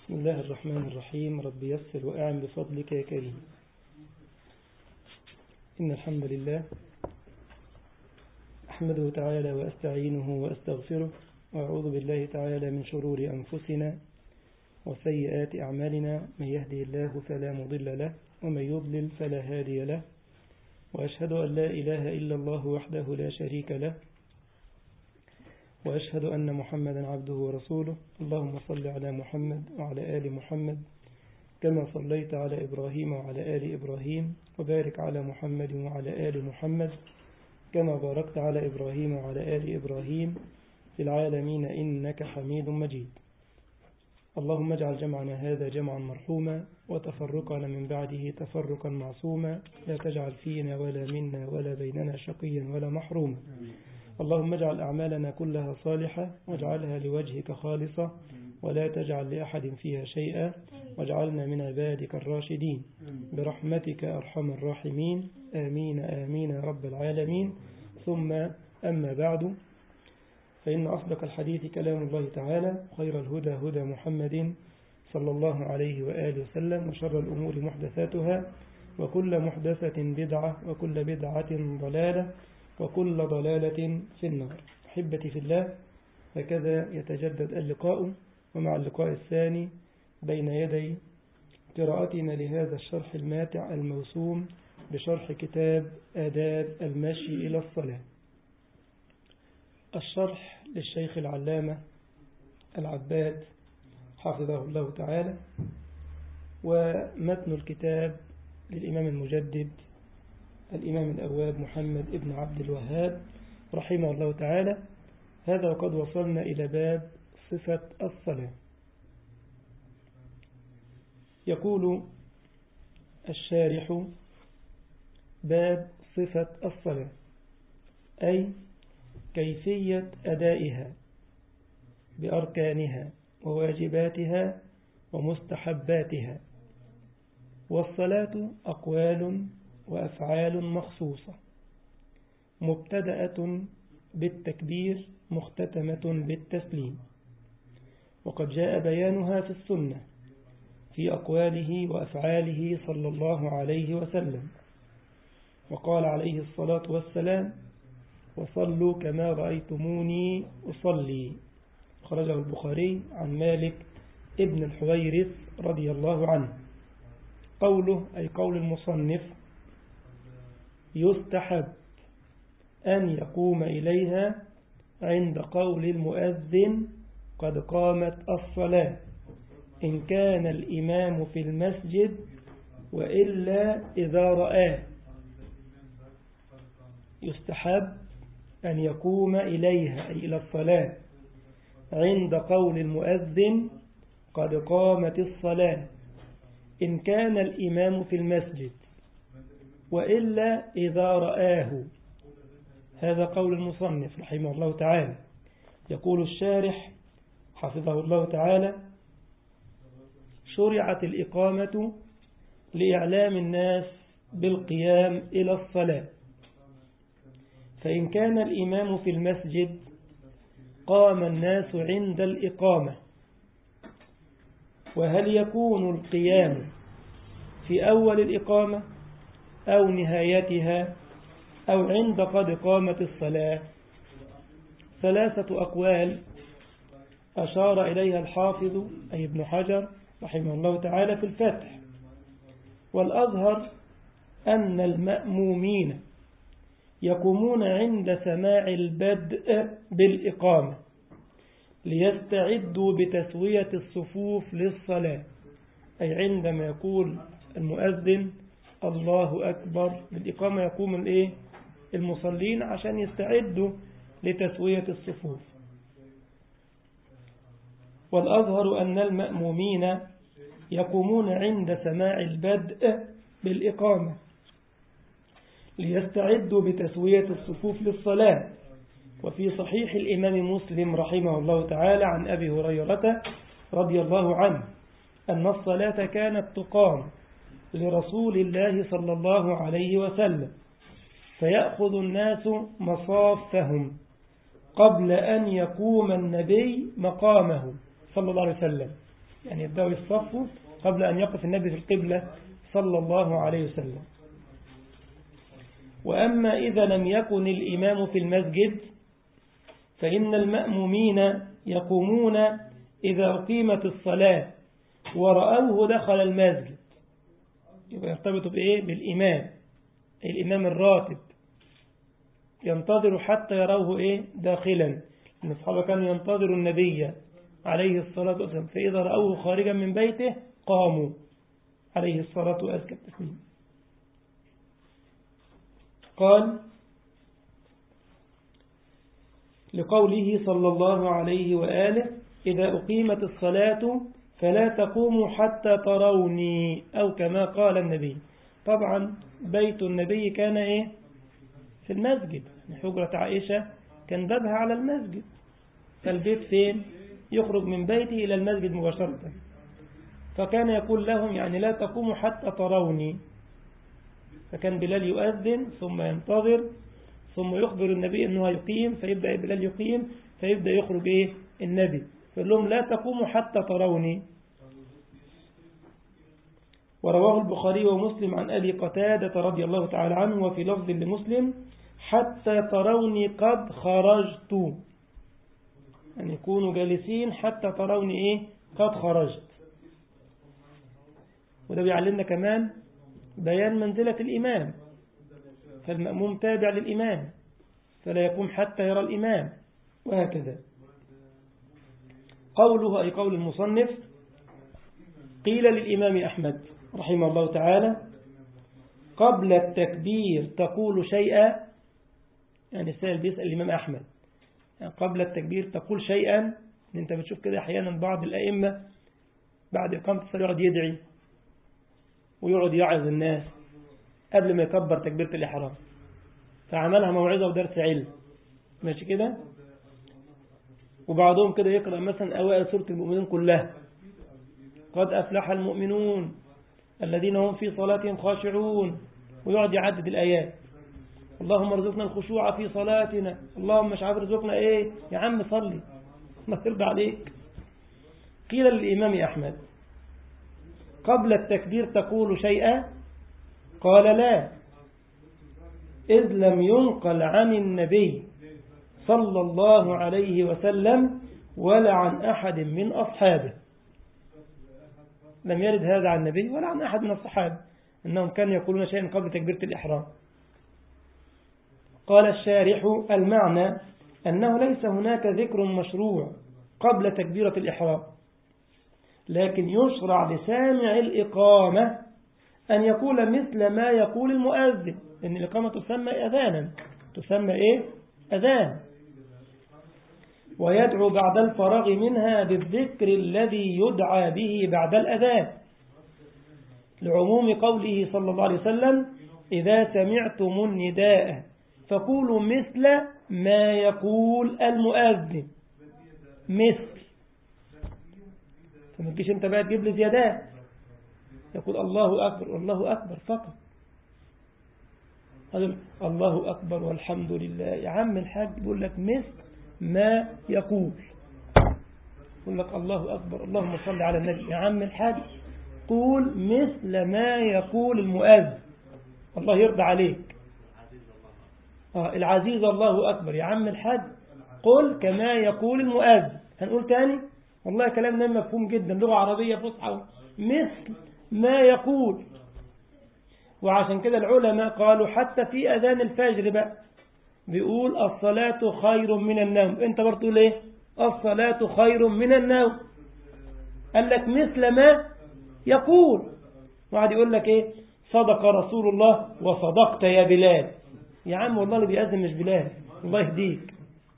بسم الله الرحمن الرحيم رب يسر وأعن بفضلك يا كريم إن الحمد لله أحمده تعالى وأستعينه وأستغفره وأعوذ بالله تعالى من شرور أنفسنا وسيئات أعمالنا من يهدي الله فلا مضل له ومن يضلل فلا هادي له وأشهد أن لا إله إلا الله وحده لا شريك له وأشهد أن محمدا عبده ورسوله اللهم صل على محمد وعلى آل محمد كما صليت على إبراهيم وعلى آل إبراهيم وبارك على محمد وعلى آل محمد كما باركت على إبراهيم وعلى آل إبراهيم في العالمين إنك حميد مجيد اللهم اجعل جمعنا هذا جمعا مرحوما وتفرقنا من بعده تفرقا معصوما لا تجعل فينا ولا منا ولا بيننا شقيا ولا محروما اللهم اجعل أعمالنا كلها صالحة واجعلها لوجهك خالصة ولا تجعل لأحد فيها شيئا واجعلنا من عبادك الراشدين برحمتك أرحم الراحمين آمين آمين يا رب العالمين ثم أما بعد فإن أصدق الحديث كلام الله تعالى خير الهدى هدى محمد صلى الله عليه وآله وسلم وشر الأمور محدثاتها وكل محدثة بدعة وكل بدعة ضلالة وكل ضلالة في النار أحبتي في الله هكذا يتجدد اللقاء ومع اللقاء الثاني بين يدي قراءتنا لهذا الشرح الماتع الموسوم بشرح كتاب آداب المشي إلى الصلاة الشرح للشيخ العلامة العباد حفظه الله تعالى ومتن الكتاب للإمام المجدد الإمام الأواب محمد ابن عبد الوهاب رحمه الله تعالى هذا وقد وصلنا إلى باب صفة الصلاة يقول الشارح باب صفة الصلاة أي كيفية أدائها بأركانها وواجباتها ومستحباتها والصلاة أقوال وأفعال مخصوصة مبتدأة بالتكبير مختتمة بالتسليم وقد جاء بيانها في السنة في أقواله وأفعاله صلى الله عليه وسلم وقال عليه الصلاة والسلام وصلوا كما رأيتموني أصلي خرجه البخاري عن مالك ابن الحويرث رضي الله عنه قوله أي قول المصنف يستحب أن يقوم إليها عند قول المؤذن قد قامت الصلاة إن كان الإمام في المسجد وإلا إذا رآه يستحب أن يقوم إليها أي إلى الصلاة عند قول المؤذن قد قامت الصلاة إن كان الإمام في المسجد وإلا إذا رآه هذا قول المصنف رحمه الله تعالى يقول الشارح حفظه الله تعالى شرعت الإقامة لإعلام الناس بالقيام إلى الصلاة فإن كان الإمام في المسجد قام الناس عند الإقامة وهل يكون القيام في أول الإقامة أو نهايتها أو عند قد قامت الصلاة ثلاثة أقوال أشار إليها الحافظ أي ابن حجر رحمه الله تعالى في الفتح والأظهر أن المأمومين يقومون عند سماع البدء بالإقامة ليستعدوا بتسوية الصفوف للصلاة أي عندما يقول المؤذن الله أكبر بالإقامة يقوم الإيه؟ المصلين عشان يستعدوا لتسوية الصفوف والأظهر أن المأمومين يقومون عند سماع البدء بالإقامة ليستعدوا بتسوية الصفوف للصلاة وفي صحيح الإمام مسلم رحمه الله تعالى عن أبي هريرة رضي الله عنه أن الصلاة كانت تقام لرسول الله صلى الله عليه وسلم فيأخذ الناس مصافهم قبل أن يقوم النبي مقامه صلى الله عليه وسلم يعني يبدأوا يصفوا قبل أن يقف النبي في القبلة صلى الله عليه وسلم وأما إذا لم يكن الإمام في المسجد فإن المأمومين يقومون إذا أقيمت الصلاة ورأوه دخل المسجد يبقى يرتبط بإيه؟ بالإمام الإمام الراتب ينتظر حتى يروه إيه؟ داخلا إن الصحابة كانوا ينتظروا النبي عليه الصلاة والسلام فإذا رأوه خارجا من بيته قاموا عليه الصلاة والسلام قال لقوله صلى الله عليه وآله إذا أقيمت الصلاة فلا تقوموا حتى تروني أو كما قال النبي طبعا بيت النبي كان إيه في المسجد حجرة عائشة كان بابها على المسجد فالبيت فين يخرج من بيته إلى المسجد مباشرة فكان يقول لهم يعني لا تقوموا حتى تروني فكان بلال يؤذن ثم ينتظر ثم يخبر النبي أنه يقيم فيبدأ بلال يقيم فيبدأ يخرج إيه النبي فيقول لهم لا تقوموا حتى تروني ورواه البخاري ومسلم عن أبي قتادة رضي الله تعالى عنه وفي لفظ لمسلم حتى تروني قد خرجت أن يكونوا جالسين حتى تروني إيه قد خرجت وده بيعلمنا كمان بيان منزلة الإمام فالمأموم تابع للإمام فلا يقوم حتى يرى الإمام وهكذا قوله أي قول المصنف قيل للإمام أحمد رحمه الله تعالى قبل التكبير تقول شيئا يعني السائل بيسأل الإمام أحمد يعني قبل التكبير تقول شيئا انت بتشوف كده أحيانا بعض الأئمة بعد إقامة الصلاة يقعد يدعي ويقعد يعظ الناس قبل ما يكبر تكبيرة الإحرام فعملها موعظة ودرس علم ماشي كده وبعضهم كده يقرأ مثلا أوائل سورة المؤمنين كلها قد أفلح المؤمنون الذين هم في صلاتهم خاشعون ويقعد يعدد الآيات اللهم ارزقنا الخشوع في صلاتنا اللهم مش عارف ارزقنا ايه يا عم صلي ما ترضى عليك قيل للإمام أحمد قبل التكبير تقول شيئا قال لا إذ لم ينقل عن النبي صلى الله عليه وسلم ولا عن أحد من أصحابه لم يرد هذا عن النبي ولا عن أحد من الصحابة أنهم كانوا يقولون شيئا قبل تكبيرة الإحرام قال الشارح المعنى أنه ليس هناك ذكر مشروع قبل تكبيرة الإحرام لكن يشرع لسامع الإقامة أن يقول مثل ما يقول المؤذن لأن الإقامة تسمى أذانا تسمى إيه؟ أذان ويدعو بعد الفراغ منها بالذكر الذي يدعى به بعد الأذان لعموم قوله صلى الله عليه وسلم إذا سمعتم النداء فقولوا مثل ما يقول المؤذن مثل فما تجيش انت بقى تجيب لي زيادات يقول الله أكبر الله أكبر فقط قال الله أكبر والحمد لله يا عم الحاج بيقول لك مثل ما يقول يقول لك الله أكبر اللهم صل على النبي يا عم الحاج قول مثل ما يقول المؤذن الله يرضى عليك آه العزيز الله أكبر يا عم الحاج قل كما يقول المؤذن هنقول تاني والله كلامنا مفهوم جدا لغة عربية فصحى مثل ما يقول وعشان كده العلماء قالوا حتى في أذان الفجر بقى بيقول الصلاة خير من النوم انت برضه تقول ايه الصلاة خير من النوم قال لك مثل ما يقول وعد يقول لك ايه صدق رسول الله وصدقت يا بلال يا عم والله اللي بيأذن مش بلال الله يهديك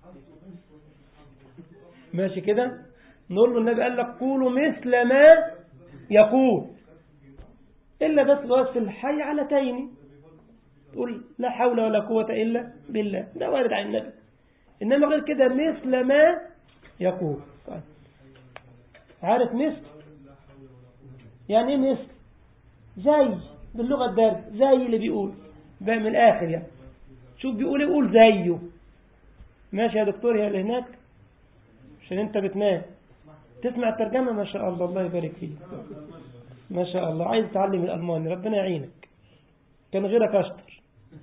ماشي كده نقول له النبي قال لك قولوا مثل ما يقول إلا بس بس الحي على تين تقول لا حول ولا قوة إلا بالله ده وارد عن النبي إنما غير كده مثل ما يقول طيب. عارف مثل يعني ايه مثل زي باللغة الدارجة زي اللي بيقول بقى من الآخر يعني شوف بيقول يقول زيه ماشي يا دكتور يا اللي هناك عشان انت بتنام تسمع الترجمة ما شاء الله الله يبارك فيك ما شاء الله عايز تعلم الألماني ربنا يعينك كان غيرك أشطر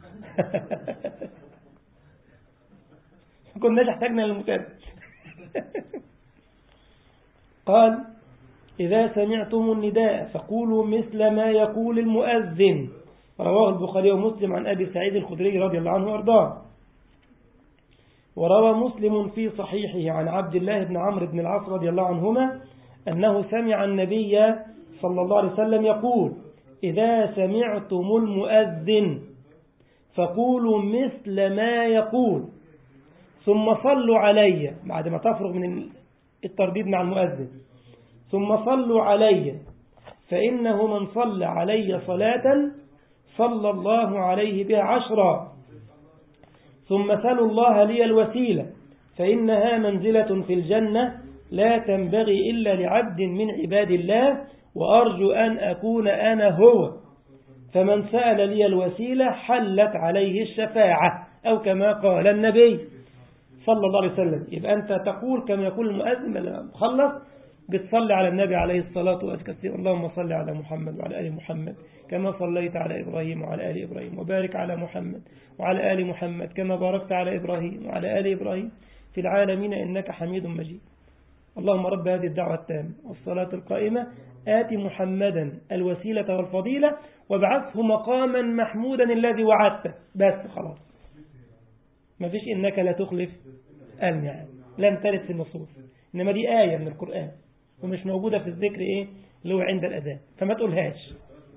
كناش احتاجنا للمتابع قال إذا سمعتم النداء فقولوا مثل ما يقول المؤذن رواه البخاري ومسلم عن أبي سعيد الخدري رضي الله عنه وأرضاه وروى مسلم في صحيحه عن عبد الله بن عمرو بن العاص رضي الله عنهما أنه سمع النبي صلى الله عليه وسلم يقول إذا سمعتم المؤذن فقولوا مثل ما يقول ثم صلوا علي بعد ما تفرغ من الترديد مع المؤذن ثم صلوا علي فإنه من صلى علي صلاة صلى الله عليه بها عشرا ثم سلوا الله لي الوسيلة فإنها منزلة في الجنة لا تنبغي إلا لعبد من عباد الله وأرجو أن أكون أنا هو فمن سأل لي الوسيلة حلت عليه الشفاعة أو كما قال النبي صلى الله عليه وسلم يبقى أنت تقول كما يقول المؤذن لما مخلص بتصلي على النبي عليه الصلاة والسلام اللهم صل على محمد وعلى آل محمد كما صليت على إبراهيم وعلى آل إبراهيم وبارك على محمد وعلى آل محمد كما باركت على إبراهيم وعلى آل إبراهيم في العالمين إنك حميد مجيد اللهم رب هذه الدعوة التامة والصلاة القائمة آت محمدا الوسيلة والفضيلة وابعثه مقاما محمودا الذي وعدته بس خلاص ما فيش إنك لا تخلف الميعاد لم ترد في النصوص إنما دي آية من القرآن ومش موجودة في الذكر إيه اللي هو عند الأذان فما تقولهاش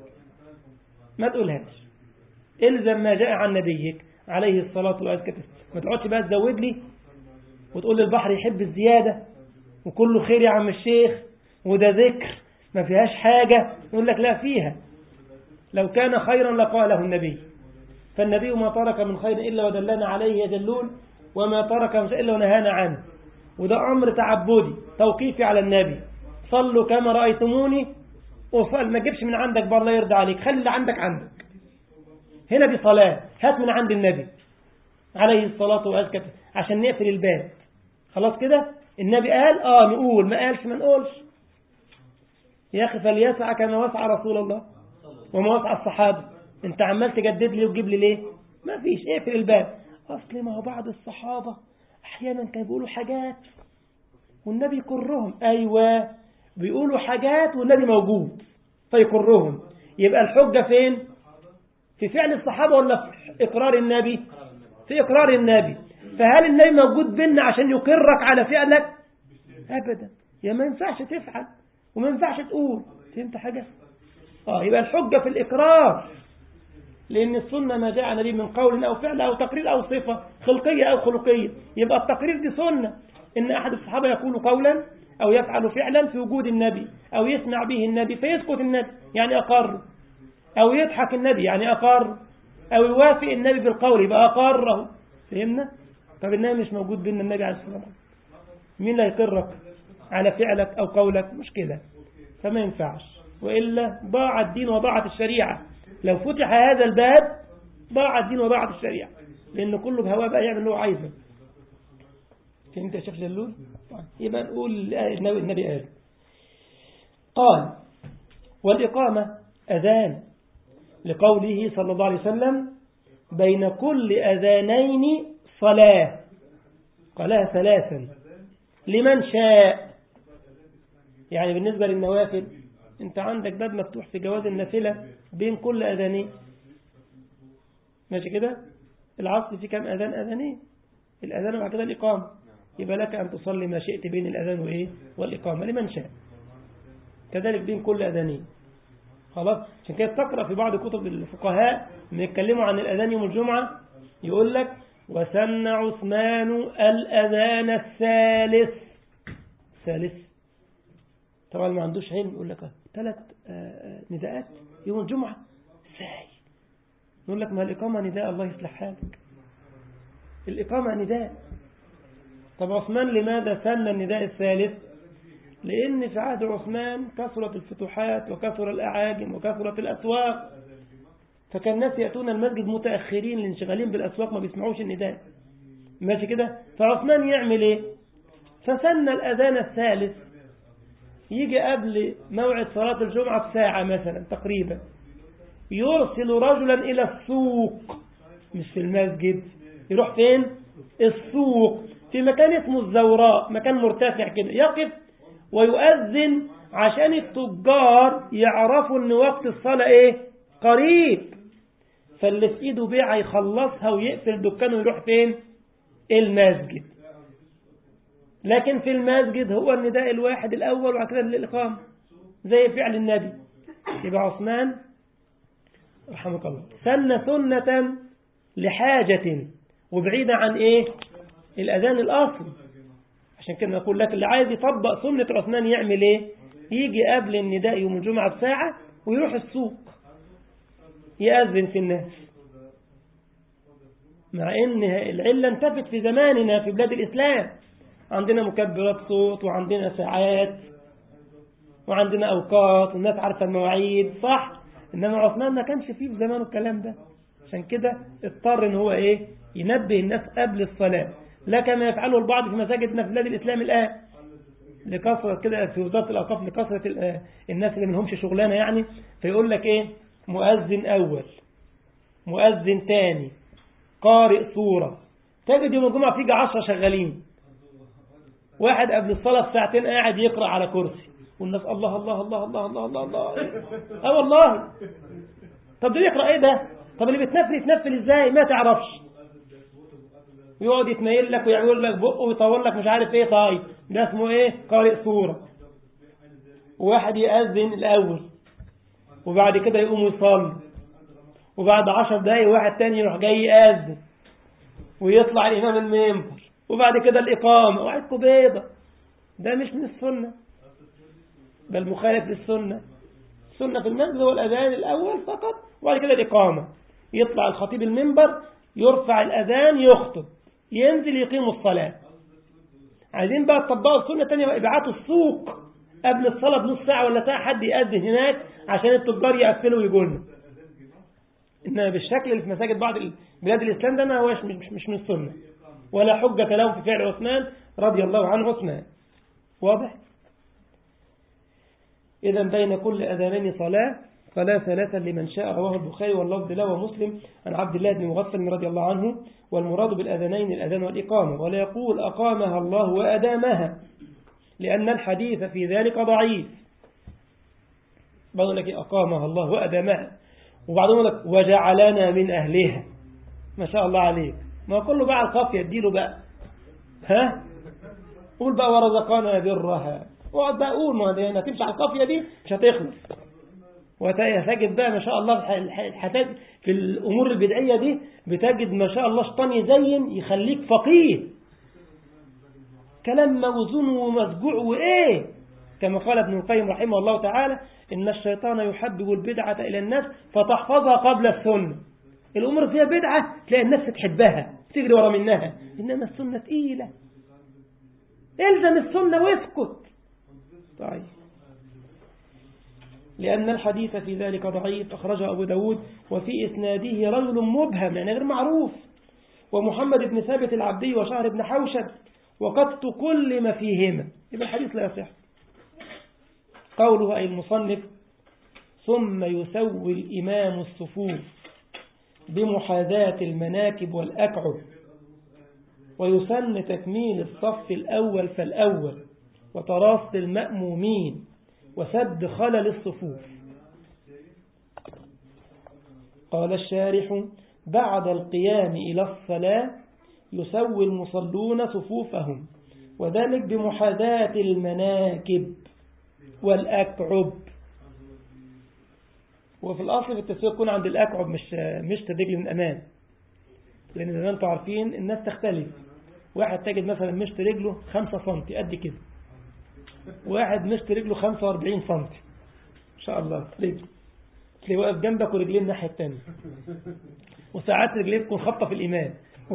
ما تقولهاش الزم ما جاء عن نبيك عليه الصلاة والسلام ما تقعدش بقى تزود لي وتقول لي البحر يحب الزيادة وكله خير يا عم الشيخ وده ذكر ما فيهاش حاجة يقول لك لا فيها لو كان خيرا لقاله النبي فالنبي ما ترك من خير إلا ودلنا عليه يدلون وما ترك من شيء إلا ونهانا عنه وده أمر تعبدي توقيفي على النبي صلوا كما رأيتموني وصل ما تجيبش من عندك بقى الله يرضى عليك خلي اللي عندك عندك هنا دي صلاة هات من عند النبي عليه الصلاة والسلام عشان نقفل الباب خلاص كده النبي قال اه نقول ما قالش ما نقولش يا أخي فليسعى كما وسع رسول الله وما وسع الصحابة انت عمال تجدد لي وتجيب لي ليه ما فيش اقفل الباب اصل ما هو بعض الصحابة احيانا كانوا بيقولوا حاجات والنبي يكرهم ايوه بيقولوا حاجات والنبي موجود فيكرهم يبقى الحجة فين في فعل الصحابة ولا في اقرار النبي في اقرار النبي فهل النبي موجود بينا عشان يقرك على فعلك ابدا يا ما ينفعش تفعل وما ينفعش تقول فهمت حاجة اه يبقى الحجة في الإقرار لأن السنة ما جاء نبي من قول أو فعل أو تقرير أو صفة خلقية أو خلقية يبقى التقرير دي سنة إن أحد الصحابة يقول قولا أو يفعل فعلا في وجود النبي أو يسمع به النبي فيسكت النبي يعني أقر أو يضحك النبي يعني أقر أو يوافق النبي بالقول يبقى أقره فهمنا؟ طب النبي مش موجود بين النبي عليه الصلاة والسلام مين اللي يقرك على فعلك أو قولك مشكلة فما ينفعش وإلا ضاع الدين وضاعت الشريعة لو فتح هذا الباب ضاع الدين وضاعت الشريعة لأن كله بهواه بقى يعمل اللي هو عايزه فهمت يا شيخ جلول يبقى نقول النبي قال قال والإقامة أذان لقوله صلى الله عليه وسلم بين كل أذانين صلاة قالها ثلاثا لمن شاء يعني بالنسبة للنوافل انت عندك باب مفتوح في جواز النافلة بين كل أذانين ماشي كده العصر في كم أذان أذانين الأذان وبعد كده الإقامة يبقى لك أن تصلي ما شئت بين الأذان وإيه والإقامة لمن شاء كذلك بين كل أذانين خلاص عشان كده تقرأ في بعض كتب الفقهاء من يتكلموا عن الأذان يوم الجمعة يقول لك وسن عثمان الأذان الثالث ثالث طبعا ما عندوش علم يقول لك ثلاث نداءات يوم الجمعة ازاي يقول لك ما الإقامة نداء الله يصلح حالك الإقامة نداء طب عثمان لماذا سن النداء الثالث لأن في عهد عثمان كثرت الفتوحات وكثر الأعاجم وكثرت الأسواق فكان الناس يأتون المسجد متأخرين لانشغالين بالأسواق ما بيسمعوش النداء ماشي كده فعثمان يعمل ايه فسن الأذان الثالث يجي قبل موعد صلاة الجمعة بساعة مثلا تقريبا يرسل رجلا إلى السوق مش في المسجد يروح فين السوق في مكان اسمه الزوراء مكان مرتفع كده يقف ويؤذن عشان التجار يعرفوا ان وقت الصلاة ايه قريب فاللي في ايده بيعة يخلصها ويقفل دكانه ويروح فين المسجد لكن في المسجد هو النداء الواحد الأول وبعد كده الإقامة زي فعل النبي يبقى عثمان رحمك الله سن سنة لحاجة وبعيدة عن إيه الأذان الأصلي عشان كده نقول لك اللي عايز يطبق سنة عثمان يعمل إيه يجي قبل النداء يوم الجمعة بساعة ويروح السوق يأذن في الناس مع ان العلة انتفت في زماننا في بلاد الإسلام عندنا مكبرات صوت وعندنا ساعات وعندنا أوقات والناس عارفة المواعيد صح إنما عثمان ما كانش فيه في زمانه الكلام ده عشان كده اضطر ان هو ايه ينبه الناس قبل الصلاة لا كما يفعله البعض في مساجدنا في بلاد الإسلام الآن لكثرة كده في وزارة الأوقاف لكثرة الناس اللي منهمش شغلانة يعني فيقول لك ايه مؤذن أول مؤذن تاني قارئ سورة تجد يوم الجمعة فيجي عشرة شغالين واحد قبل الصلاة بساعتين قاعد يقرأ على كرسي والناس الله الله الله الله الله الله الله اه والله طب ده يقرأ ايه ده طب اللي بتنفل يتنفل ازاي ما تعرفش يقعد يتميل لك ويعمل لك بقه ويطول لك مش عارف ايه طيب ده اسمه ايه قارئ سورة وواحد يأذن الأول وبعد كده يقوم يصلي وبعد عشر دقايق واحد تاني يروح جاي يأذن ويطلع الإمام المنبر وبعد كده الإقامة وعدكم بيضة ده مش من السنة بل مخالف للسنة السنة في المسجد هو الأذان الأول فقط وبعد كده الإقامة يطلع الخطيب المنبر يرفع الأذان يخطب ينزل يقيم الصلاة عايزين بقى تطبقوا السنة الثانية ابعتوا السوق قبل الصلاة بنص ساعة ولا ساعة حد يأذن هناك عشان التجار يقفلوا ويقولنا إنما بالشكل اللي في مساجد بعض بلاد الإسلام ده ما هوش مش, مش من السنة ولا حجة له في فعل عثمان رضي الله عنه عثمان واضح إذا بين كل أذانين صلاة صلاة ثلاثة لمن شاء رواه البخاري واللفظ له ومسلم عن عبد الله بن مغفل رضي الله عنه والمراد بالأذانين الأذان والإقامة ولا يقول أقامها الله وأدامها لأن الحديث في ذلك ضعيف بقول لك أقامها الله وأدامها وبعدهم لك وجعلنا من أهلها ما شاء الله عليك ما كله بقى القافية اديله بقى ها قول بقى ورزقنا برها اقعد بقى قول ما ده هتمشي على القافية دي مش هتخلص وتجد بقى ما شاء الله حتاج في الأمور البدعية دي بتجد ما شاء الله شيطان يزين يخليك فقيه كلام موزون ومسجوع وإيه كما قال ابن القيم رحمه الله تعالى إن الشيطان يحبب البدعة إلى الناس فتحفظها قبل السنة الأمور فيها بدعة تلاقي الناس تحبها تجري ورا منها إنما السنة تقيلة الزم السنة واسكت طيب لأن الحديث في ذلك ضعيف أخرجه أبو داود وفي إسناده رجل مبهم يعني غير معروف ومحمد بن ثابت العبدي وشهر بن حوشب وقد تكلم فيهما يبقى الحديث لا يصح قوله أي المصنف ثم يسوي الإمام الصفوف بمحاذاة المناكب والأكعب ويسن تكميل الصف الأول فالأول وتراص المأمومين وسد خلل الصفوف قال الشارح بعد القيام إلى الصلاة يسوي المصلون صفوفهم وذلك بمحاذاة المناكب والأكعب وفي الأصل في التسويق يكون عند الأكعب مش مش الرجل من أمام لأن زي ما أنتم عارفين الناس تختلف واحد تجد مثلا مشط رجله 5 سم قد كده واحد مشط رجله 45 سم ان شاء الله رجل تلاقيه واقف جنبك ورجلين الناحيه الثانيه وساعات رجليه تكون خبطه في الامام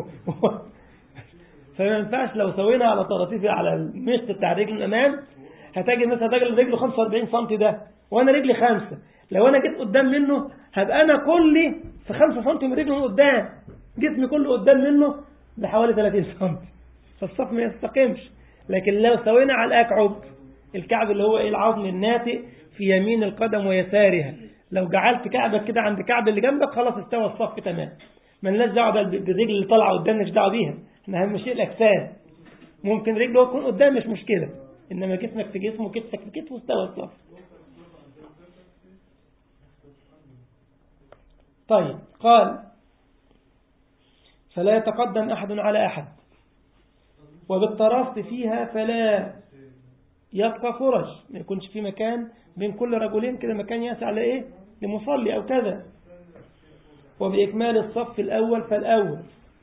فما ينفعش لو سوينا على طراطيف على المشط بتاع الرجل الامام هتجد مثلا راجل رجله 45 سم ده وانا رجلي خمسة لو انا جيت قدام منه هبقى انا كلي في 5 سم من رجله من قدام جسمي كله قدام منه بحوالي 30 سم فالصف ما يستقيمش لكن لو سوينا على الأكعب الكعب اللي هو إيه العظم الناتئ في يمين القدم ويسارها لو جعلت كعبك كده عند كعب اللي جنبك خلاص استوى الصف تمام مالناش دعوه بالرجل اللي طالعه قدام مش دعوه بيها احنا اهم شيء الاجسام ممكن رجله يكون قدام مش مشكله انما جسمك في جسمه كتفك في كتفه استوى الصف طيب قال فلا يتقدم أحد على أحد وبالتراص فيها فلا يبقى فرج ما يكونش في مكان بين كل رجلين كده مكان يسع لإيه لمصلي أو كذا وبإكمال الصف الأول فالأول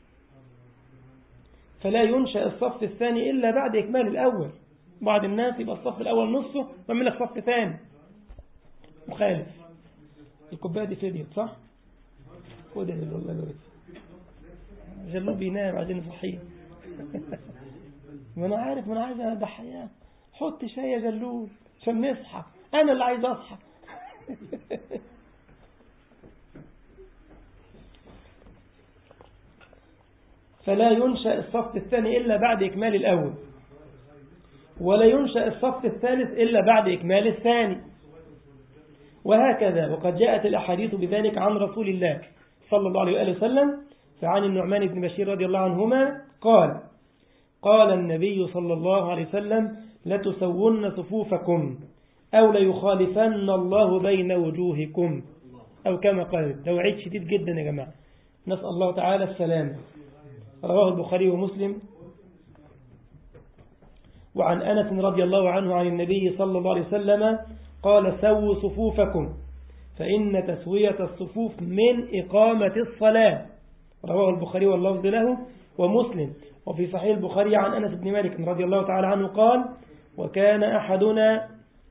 فلا ينشأ الصف الثاني إلا بعد إكمال الأول بعض الناس يبقى الصف الأول نصه ويعمل لك صف ثاني مخالف الكوباية دي فديت صح؟ خد يا جلو الله يبارك جلو بينام عايزين نصحيه ما انا عارف ما انا عايز اضحياه حط شاي يا جلول عشان نصحى انا اللي عايز اصحى فلا ينشأ الصف الثاني إلا بعد إكمال الأول ولا ينشأ الصف الثالث إلا بعد إكمال الثاني وهكذا وقد جاءت الأحاديث بذلك عن رسول الله صلى الله عليه وآله وسلم فعن النعمان بن بشير رضي الله عنهما قال قال النبي صلى الله عليه وسلم لتسون صفوفكم أو ليخالفن الله بين وجوهكم أو كما قال لو عيد شديد جدا يا جماعة نسأل الله تعالى السلام رواه البخاري ومسلم وعن أنس رضي الله عنه عن النبي صلى الله عليه وسلم قال سووا صفوفكم فإن تسوية الصفوف من إقامة الصلاة رواه البخاري واللفظ له ومسلم وفي صحيح البخاري عن أنس بن مالك رضي الله تعالى عنه قال وكان أحدنا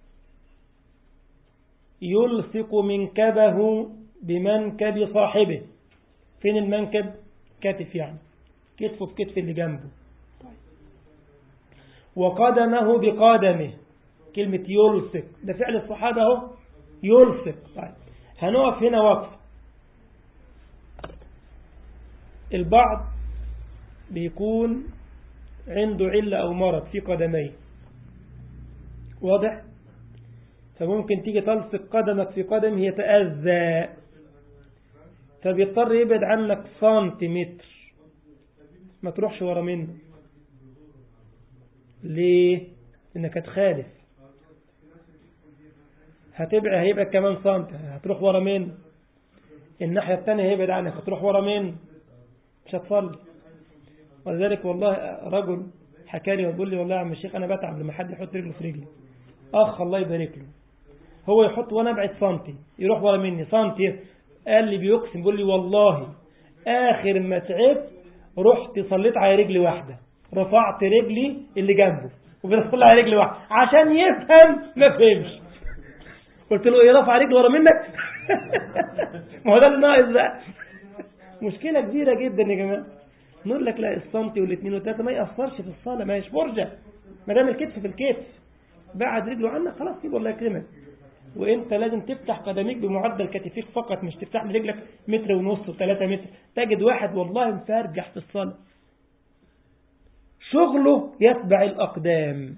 يلصق منكبه بمنكب صاحبه فين المنكب كتف يعني كتفه في كتف اللي جنبه وقدمه بقدمه كلمة يلصق ده فعل الصحابة اهو يلصق طيب هنقف هنا وقف البعض بيكون عنده علة أو مرض في قدميه واضح فممكن تيجي تلصق قدمك في قدم يتأذى فبيضطر يبعد عنك سنتيمتر ما تروحش ورا منه ليه انك هتخالف هتبعد هيبعد كمان سنتي هتروح ورا منه الناحية الثانية هيبعد عنك هتروح ورا منه مش هتصلي ولذلك والله رجل حكى لي ويقول لي والله يا عم الشيخ انا بتعب لما حد يحط رجله في رجلي اخ الله يبارك له هو يحط وانا ابعد سنتي يروح ورا مني سنتي قال لي بيقسم بيقول لي والله اخر ما تعبت رحت صليت على رجلي واحده رفعت رجلي اللي جنبه وبدخل على رجلي واحده عشان يفهم ما فهمش قلت له ايه رفع رجلي ورا منك ما هو ده اللي ناقص بقى مشكله كبيره جدا يا جماعه نقول لك لا السنتي والاثنين والثلاثه ما ياثرش في الصلاه ما هيش فرجه ما دام الكتف في الكتف بعد رجله عنك خلاص سيبه الله يكرمك وانت لازم تفتح قدميك بمعدل كتفيك فقط مش تفتح لرجلك متر ونص وثلاثة متر تجد واحد والله مفرجح في الصلاة شغله يتبع الأقدام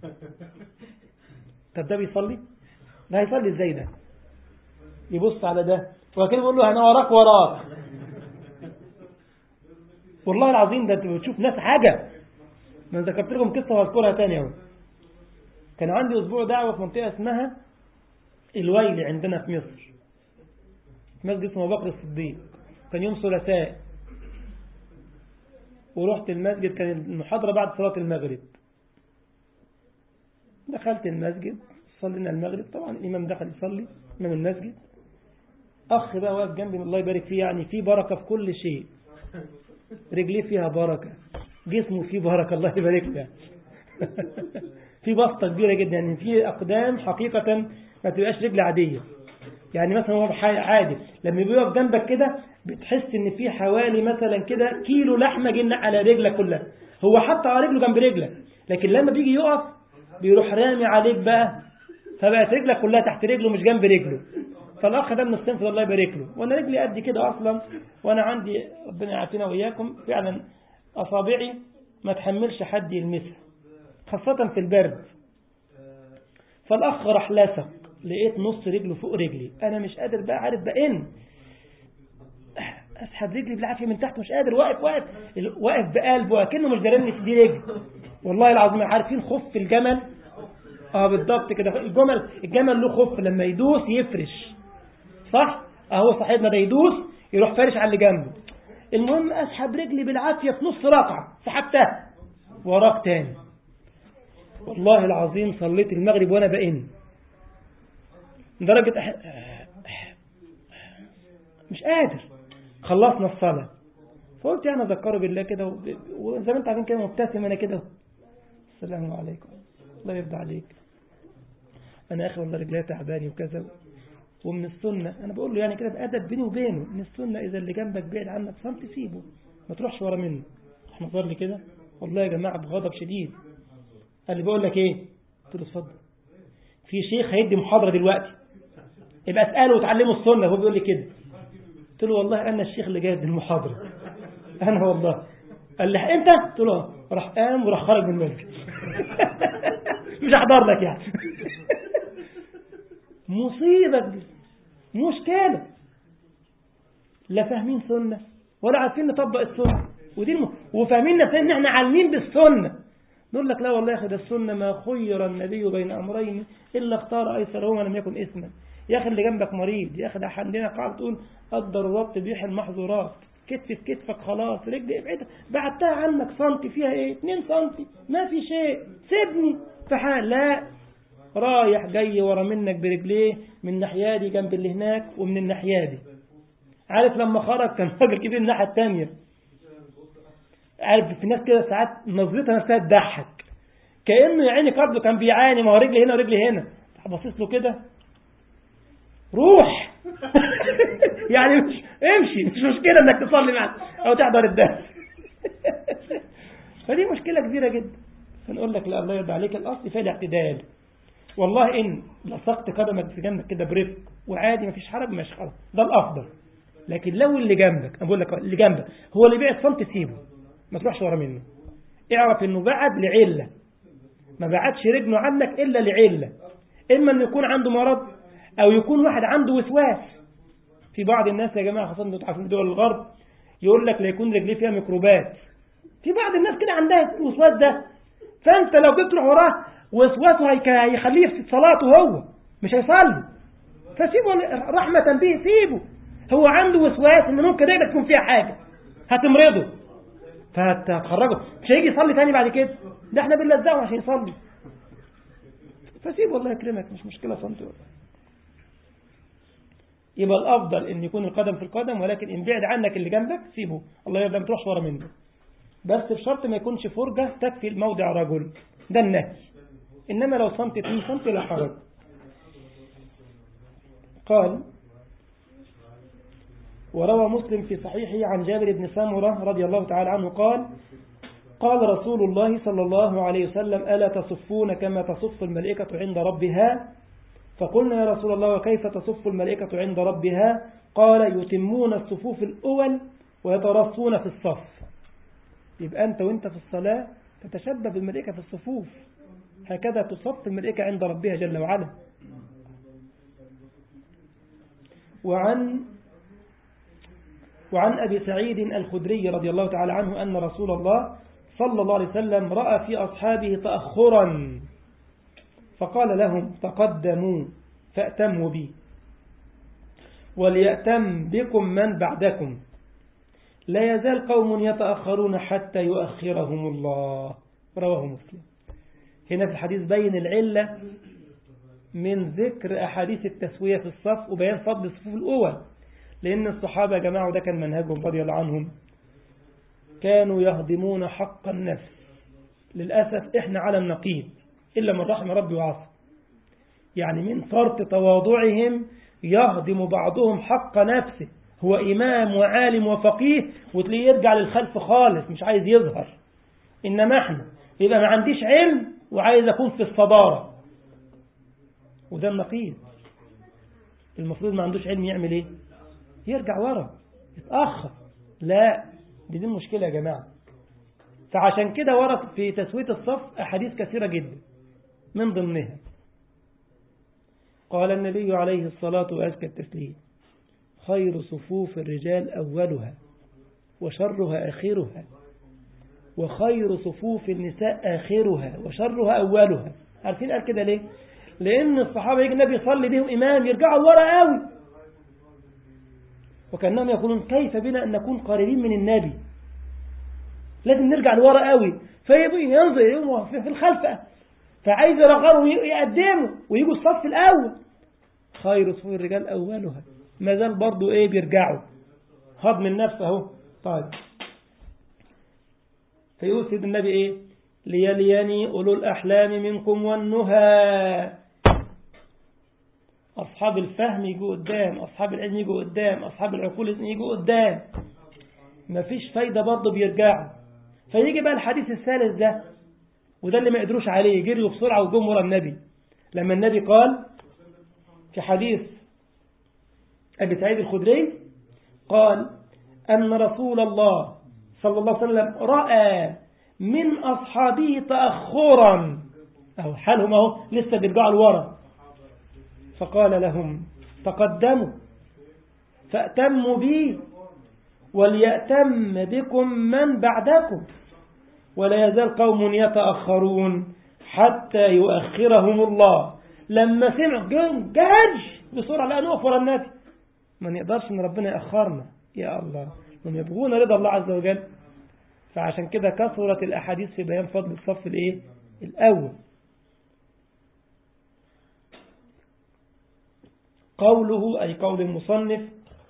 طب ده بيصلي ده هيصلي ازاي ده يبص على ده وكده بيقول له انا وراك وراك والله العظيم ده انت بتشوف ناس حاجة ما ذكرت لكم قصة وهذكرها تاني اهو كان عندي اسبوع دعوة في منطقة اسمها الويل عندنا في مصر مسجد اسمه بكر الصديق كان يوم ثلاثاء ورحت المسجد كان المحاضرة بعد صلاة المغرب دخلت المسجد صلينا المغرب طبعا الإمام دخل يصلي إمام المسجد أخ بقى واقف جنبي الله يبارك فيه يعني في بركة في كل شيء رجليه فيها بركة جسمه فيه بركة الله يبارك له في بسطة كبيرة جدا يعني في أقدام حقيقة ما تبقاش رجل عادية يعني مثلا هو عادي لما بيقف جنبك كده بتحس ان في حوالي مثلا كده كيلو لحمة جنة على رجلك كلها هو حط على رجله جنب رجلك لكن لما بيجي يقف بيروح رامي عليك بقى فبقت رجلك كلها تحت رجله مش جنب رجله فالاخ ده من الصنف الله يبارك له وانا رجلي قد كده اصلا وانا عندي ربنا يعافينا واياكم فعلا اصابعي ما تحملش حد يلمسها خاصة في البرد فالأخ راح لسق لقيت نص رجله فوق رجلي أنا مش قادر بقى عارف بقن أسحب رجلي بالعافية من تحت مش قادر واقف واقف واقف بقلبه كأنه مش دارني في دي رجل والله العظيم عارفين خف الجمل اه بالضبط كده الجمل الجمل له خف لما يدوس يفرش صح اهو صاحبنا ده يدوس يروح فارش على اللي جنبه المهم اسحب رجلي بالعافيه في نص ركعه سحبتها وراك تاني والله العظيم صليت المغرب وانا بئن درجه أح... مش قادر خلصنا الصلاه فقلت يعني اذكره بالله كده وزي ما انت عارفين كده مبتسم انا كده السلام عليكم الله يرضى عليك انا اخي والله رجلي تعباني وكذا ومن السنة أنا بقول له يعني كده بأدب بيني وبينه من السنة إذا اللي جنبك بعيد عنك صمت سيبه ما تروحش ورا منه راح نظر لي كده والله يا جماعة بغضب شديد قال لي بقول لك إيه قلت له اتفضل في شيخ هيدي محاضرة دلوقتي يبقى اسأله وتعلمه السنة هو بيقول لي كده قلت له والله أنا الشيخ اللي جاي المحاضرة أنا والله قال لي أنت قلت له راح قام وراح خرج من المسجد مش هحضر لك يعني مصيبة دي مشكلة لا فاهمين سنة ولا عارفين نطبق السنة ودي الم... وفاهمين نفسنا ان احنا عالمين بالسنة نقول لك لا والله يا اخي ده السنة ما خير النبي بين امرين الا اختار ايسرهما لم يكن اسما يا اخي اللي جنبك مريض يا اخي ده عندنا قاعدة تقول الضرورات تبيح المحظورات كتف في كتفك خلاص رجل ابعدها بعدتها عنك سنتي فيها ايه 2 سنتي ما في شيء سيبني في حال لا رايح جاي ورا منك برجليه من الناحيه دي جنب اللي هناك ومن الناحيه دي عارف لما خرج كان راجل كبير الناحيه الثانيه عارف في ناس كده ساعات نظرتها نفسها تضحك كانه يا عيني قبله كان بيعاني ما هو رجلي هنا ورجلي هنا باصص له كده روح يعني مش امشي مش مشكله انك تصلي معنا او تحضر الدرس فدي مشكله كبيره جدا فنقول لك لا الله يرضى عليك الاصل فيها الاعتدال والله إن لصقت قدمك في جنبك كده برفق وعادي مفيش حرج مش خلاص ده الأفضل لكن لو اللي جنبك أنا بقول لك اللي جنبك هو اللي بيعد صمت سيبه ما تروحش ورا منه اعرف إنه بعد لعلة ما بعدش رجله عنك إلا لعلة إما إنه يكون عنده مرض أو يكون واحد عنده وسواس في بعض الناس يا جماعة خاصة انتوا عارفين دول الغرب يقول لك لا يكون رجليه فيها ميكروبات في بعض الناس كده عندها الوسواس ده فأنت لو جيت تروح وراه وسواسه هيخليه في صلاته هو مش هيصلي فسيبه رحمة به سيبه هو عنده وسواس ان ممكن رجلك تكون فيها حاجة هتمرضه فهتخرجه مش هيجي يصلي تاني بعد كده ده احنا بنلزقه عشان يصلي فسيبه الله يكرمك مش مشكلة صمت يبقى الافضل ان يكون القدم في القدم ولكن ان بعد عنك اللي جنبك سيبه الله يرضى ما تروحش ورا منه بس بشرط ما يكونش فرجة تكفي موضع رجل ده النهي إنما لو صمت اثنين صمت لا حرج قال وروى مسلم في صحيحه عن جابر بن سامرة رضي الله تعالى عنه قال قال رسول الله صلى الله عليه وسلم ألا تصفون كما تصف الملائكة عند ربها فقلنا يا رسول الله وكيف تصف الملائكة عند ربها قال يتمون الصفوف الأول ويترصون في الصف يبقى أنت وانت في الصلاة تتشبه بالملائكة في الصفوف هكذا تصف الملائكة عند ربها جل وعلا وعن وعن أبي سعيد الخدري رضي الله تعالى عنه أن رسول الله صلى الله عليه وسلم رأى في أصحابه تأخرا فقال لهم تقدموا فأتموا بي وليأتم بكم من بعدكم لا يزال قوم يتأخرون حتى يؤخرهم الله رواه مسلم هنا في الحديث بين العلة من ذكر أحاديث التسوية في الصف وبيان فضل الصفوف الأول لأن الصحابة يا جماعة وده كان منهجهم رضي الله عنهم كانوا يهضمون حق النفس للأسف إحنا على النقيض إلا من رحم ربي وعصى يعني من فرط تواضعهم يهضم بعضهم حق نفسه هو إمام وعالم وفقيه وتلاقيه يرجع للخلف خالص مش عايز يظهر إنما إحنا يبقى ما عنديش علم وعايز أكون في الصدارة وده النقيض المفروض ما عندوش علم يعمل إيه يرجع ورا يتأخر لا دي دي المشكلة يا جماعة فعشان كده ورد في تسوية الصف أحاديث كثيرة جدا من ضمنها قال النبي عليه الصلاة وأزكى التسليم خير صفوف الرجال أولها وشرها آخرها وخير صفوف النساء آخرها وشرها أولها عارفين قال كده ليه لأن الصحابة يجي النبي يصلي بهم إمام يرجعوا لورا قوي وكأنهم يقولون كيف بنا أن نكون قريبين من النبي لازم نرجع لورا قوي فيبقى ينظر في الخلف فعايز يرغبوا ويقدموا ويجوا الصف الأول خير صفوف الرجال أولها ما زال برضه إيه بيرجعوا هضم النفس أهو طيب فيقول سيد النبي إيه ليليني أولو الأحلام منكم والنهى أصحاب الفهم يجوا قدام أصحاب العلم يجوا قدام أصحاب العقول يجوا قدام مفيش فايدة برضه بيرجعوا فيجي بقى الحديث الثالث ده وده اللي ما قدروش عليه جريوا بسرعة وجم ورا النبي لما النبي قال في حديث أبي سعيد الخدري قال أن رسول الله صلى الله عليه وسلم رأى من أصحابه تأخرا أو حالهم أهو لسه بيرجعوا لورا فقال لهم تقدموا فأتموا بي وليأتم بكم من بعدكم ولا يزال قوم يتأخرون حتى يؤخرهم الله لما سمع جاج بسرعة لا نقف ورا النبي ما نقدرش ان ربنا يأخرنا يا الله هم يبغون رضا الله عز وجل فعشان كده كثرت الأحاديث في بيان فضل الصف الايه الأول قوله أي قول المصنف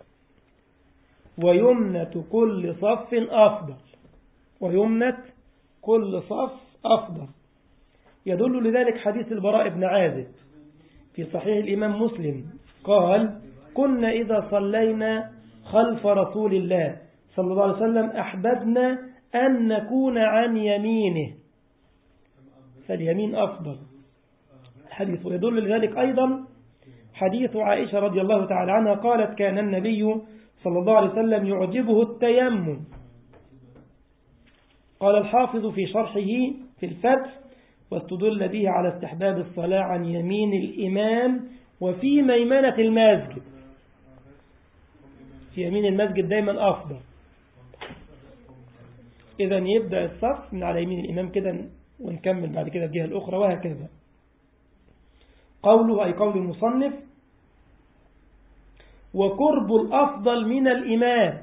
ويمنة كل صف أفضل ويمنة كل صف أفضل يدل لذلك حديث البراء بن عازب في صحيح الإمام مسلم قال كنا إذا صلينا خلف رسول الله صلى الله عليه وسلم أحببنا أن نكون عن يمينه فاليمين أفضل الحديث ويدل لذلك أيضا حديث عائشة رضي الله تعالى عنها قالت كان النبي صلى الله عليه وسلم يعجبه التيمم قال الحافظ في شرحه في الفتح واستدل به على استحباب الصلاة عن يمين الإمام وفي ميمنة المسجد في يمين المسجد دايما أفضل إذا يبدأ الصف من على يمين الإمام كده ونكمل بعد كده الجهة الأخرى وهكذا قوله أي قول المصنف وقرب الأفضل من الإمام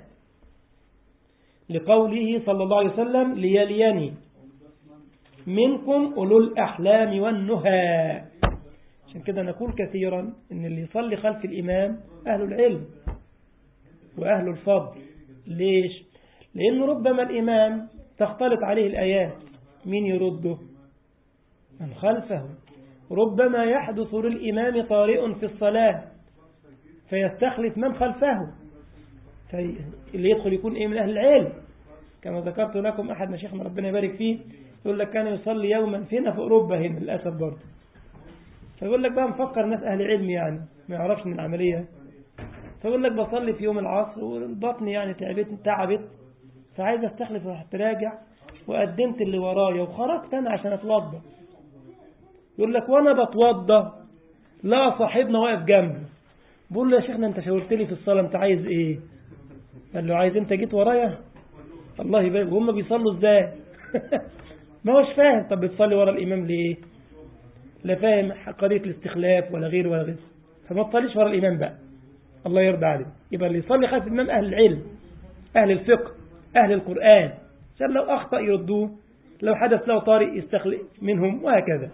لقوله صلى الله عليه وسلم ليليني منكم أولو الأحلام والنهى عشان كده نقول كثيرا أن اللي يصلي خلف الإمام أهل العلم وأهل الفضل ليش؟ لأن ربما الإمام تختلط عليه الآيات مين يرده؟ من خلفه ربما يحدث للإمام طارئ في الصلاة فيستخلف من خلفه اللي يدخل يكون إيه من أهل العلم كما ذكرت لكم أحد مشيخنا ربنا يبارك فيه يقول لك كان يصلي يوما فينا في أوروبا هنا للأسف برضه فيقول لك بقى مفكر ناس أهل علم يعني ما يعرفش من العملية فيقول لك بصلي في يوم العصر والبطن يعني تعبت تعبت فعايز استخلف ورحت راجع وقدمت اللي ورايا وخرجت أنا عشان أتوضى يقول لك وأنا بتوضى لا صاحبنا واقف جنبي بقول له يا شيخنا أنت شاورت لي في الصلاة أنت عايز إيه قال له عايز أنت جيت ورايا الله يبارك وهم بيصلوا إزاي ما هوش فاهم طب بتصلي ورا الإمام ليه لا فاهم قضية الاستخلاف ولا غير ولا غير فما تصليش ورا الإمام بقى الله يرضى عليه يبقى اللي يصلي خلف الإمام أهل العلم أهل الفقه أهل القرآن عشان لو أخطأ يردوه لو حدث له طارئ يستخلف منهم وهكذا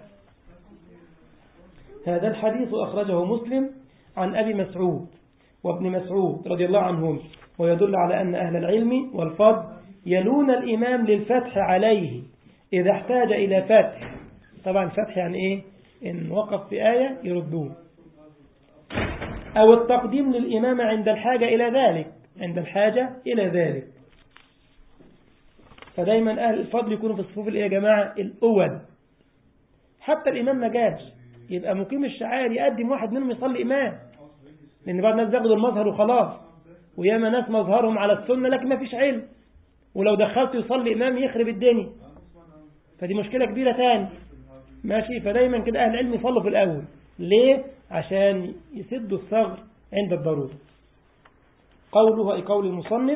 هذا الحديث أخرجه مسلم عن أبي مسعود وابن مسعود رضي الله عنهم ويدل على أن أهل العلم والفضل يلون الإمام للفتح عليه إذا احتاج إلى فتح طبعا فتح يعني إيه إن وقف في آية يردوه أو التقديم للإمام عند الحاجة إلى ذلك عند الحاجة إلى ذلك فدايما أهل الفضل يكونوا في الصفوف يا جماعة الأول حتى الإمام ما جاش يبقى مقيم الشعائر يقدم واحد منهم يصلي إمام لأن بعض الناس بياخدوا المظهر وخلاص وياما ناس مظهرهم على السنة لكن ما فيش علم ولو دخلت يصلي إمام يخرب الدنيا فدي مشكلة كبيرة تاني ماشي فدايما كده أهل العلم يصلوا في الأول ليه؟ عشان يسدوا الثغر عند الضرورة قوله أي قول المصنف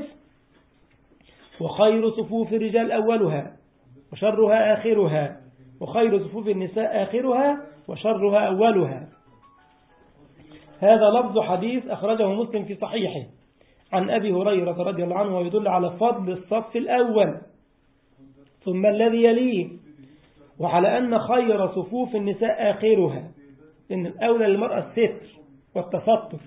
وخير صفوف الرجال أولها وشرها آخرها وخير صفوف النساء آخرها وشرها أولها هذا لفظ حديث أخرجه مسلم في صحيحه عن أبي هريرة رضي الله عنه ويدل على فضل الصف الأول ثم الذي يليه وعلى أن خير صفوف النساء آخرها إن الأولى للمرأة الستر والتسطر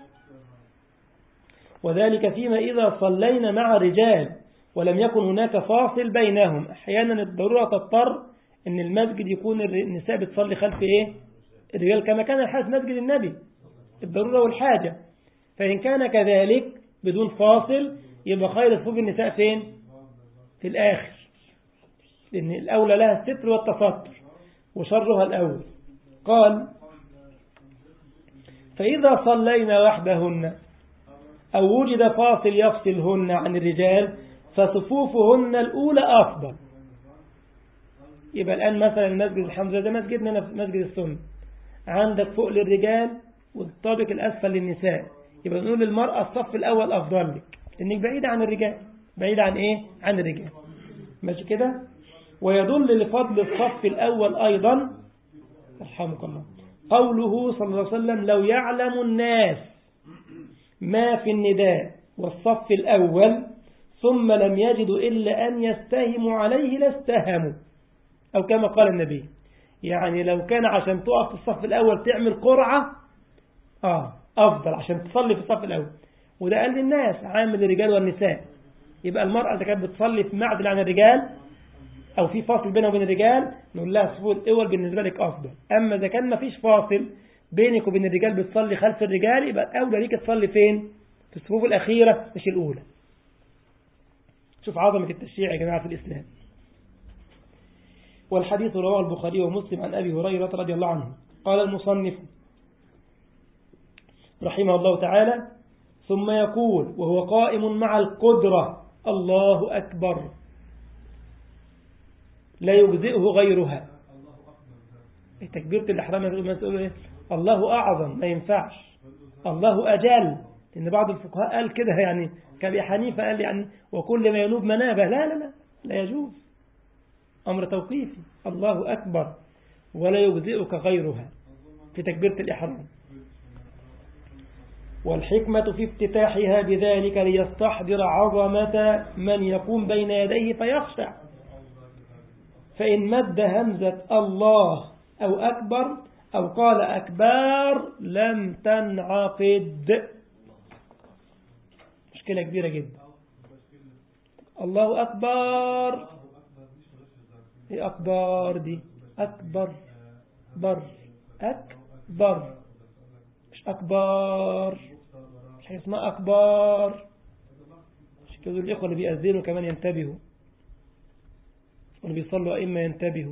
وذلك فيما إذا صلينا مع رجال ولم يكن هناك فاصل بينهم أحيانا الضرورة تضطر أن المسجد يكون النساء بتصلي خلف إيه الرجال كما كان الحال في مسجد النبي الضرورة والحاجة فإن كان كذلك بدون فاصل يبقى خير صفوف النساء فين في الآخر لأن الأولى لها الستر والتستر وشرها الأول قال فإذا صلينا وحدهن أو وجد فاصل يفصلهن عن الرجال فصفوفهن الأولى أفضل يبقى الآن مثلا المسجد الحمزة ده مسجدنا هنا في مسجد السنة عندك فوق للرجال والطابق الأسفل للنساء يبقى نقول للمرأة الصف الأول أفضل لك لأنك بعيدة عن الرجال بعيدة عن إيه؟ عن الرجال ماشي كده ويدل لفضل الصف الأول أيضا رحمك الله قوله صلى الله عليه وسلم لو يعلم الناس ما في النداء والصف الأول ثم لم يجدوا إلا أن يستهموا عليه لاستهموا أو كما قال النبي يعني لو كان عشان تقف في الصف الأول تعمل قرعة آه أفضل عشان تصلي في الصف الأول وده قال للناس عامل الرجال والنساء يبقى المرأة إذا كانت بتصلي في معدل عن الرجال أو في فاصل بينها وبين الرجال نقول لها الصفوف الأول بالنسبة لك أفضل أما إذا كان ما فيش فاصل بينك وبين الرجال بتصلي خلف الرجال يبقى أولى ليك تصلي فين في الصفوف الأخيرة مش الأولى شوف عظمة التشريع يا جماعة في الإسلام والحديث رواه البخاري ومسلم عن أبي هريرة رضي الله عنه قال المصنف رحمه الله تعالى ثم يقول وهو قائم مع القدرة الله أكبر لا يجزئه غيرها تكبيرة الإحرام إيه؟ الله أعظم ما ينفعش الله أجل لأن بعض الفقهاء قال كده يعني كأبي حنيفة قال يعني وكل ما ينوب منابه لا لا لا لا يجوز أمر توقيفي الله أكبر ولا يجزئك غيرها في تكبيرة الإحرام والحكمة في افتتاحها بذلك ليستحضر عظمة من يقوم بين يديه فيخشع فإن مد همزة الله أو أكبر أو قال أكبر لم تنعقد مشكلة كبيرة جدا الله أكبر ايه أكبر دي أكبر بر أكبر مش أكبر مش حاجة اسمها أكبر مش كده الإخوة اللي بيأذنوا كمان ينتبهوا واللي بيصلوا أئمة ينتبهوا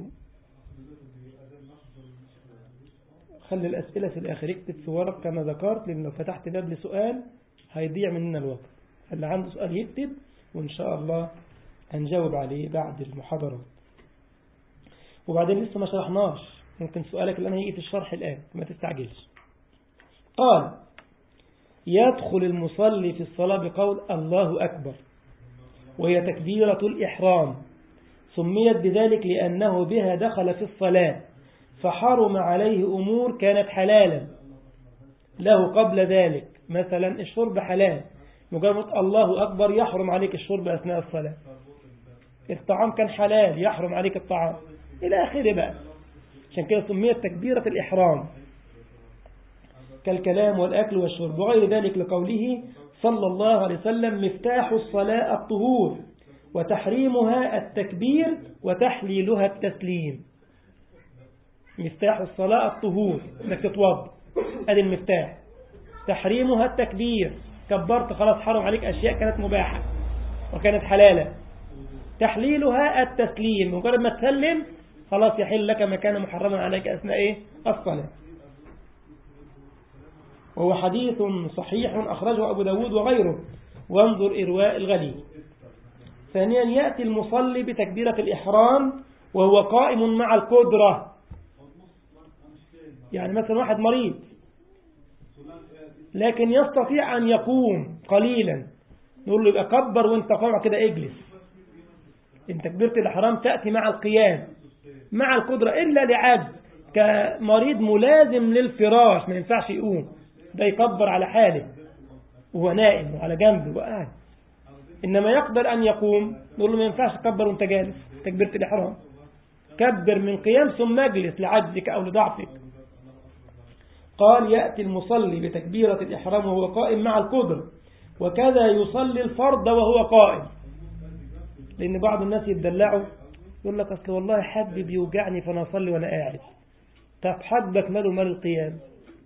خلي الأسئلة في الآخر اكتب في ورق كما ذكرت لأن لو فتحت باب لسؤال هيضيع مننا الوقت اللي عنده سؤال يكتب وإن شاء الله هنجاوب عليه بعد المحاضرة وبعدين لسه ما شرحناش ممكن سؤالك الآن هيجي في الشرح الآن ما تستعجلش قال يدخل المصلي في الصلاة بقول الله أكبر وهي تكبيرة الإحرام سميت بذلك لأنه بها دخل في الصلاة فحرم عليه أمور كانت حلالا له قبل ذلك مثلا الشرب حلال مجرد الله أكبر يحرم عليك الشرب أثناء الصلاة الطعام كان حلال يحرم عليك الطعام إلى آخره بقى عشان كده سميت تكبيرة الإحرام كالكلام والأكل والشرب وغير ذلك لقوله صلى الله عليه وسلم مفتاح الصلاة الطهور وتحريمها التكبير وتحليلها التسليم مفتاح الصلاة الطهور انك تتوضا ادي المفتاح تحريمها التكبير كبرت خلاص حرم عليك أشياء كانت مباحة وكانت حلالة تحليلها التسليم مجرد ما تسلم خلاص يحل لك ما كان محرما عليك أثناء إيه؟ الصلاة وهو حديث صحيح أخرجه أبو داود وغيره وانظر إرواء الغلي ثانيا يأتي المصلي بتكبيرة الإحرام وهو قائم مع القدرة يعني مثلا واحد مريض لكن يستطيع أن يقوم قليلا نقول له يبقى كبر وانت قامع كده اجلس انت كبرت الحرام تأتي مع القيام مع القدرة إلا لعجز كمريض ملازم للفراش ما ينفعش يقوم ده يكبر على حاله وهو نائم وعلى جنبه وقاعد إنما يقدر أن يقوم نقول له ما ينفعش تكبر وانت جالس تكبيرة الإحرام كبر من قيام ثم اجلس لعجزك أو لضعفك قال يأتي المصلي بتكبيرة الإحرام وهو قائم مع القدر وكذا يصلي الفرض وهو قائم لأن بعض الناس يتدلعوا يقول لك أصل والله حد بيوجعني فأنا أصلي وأنا قاعد طب حدك ماله مال القيام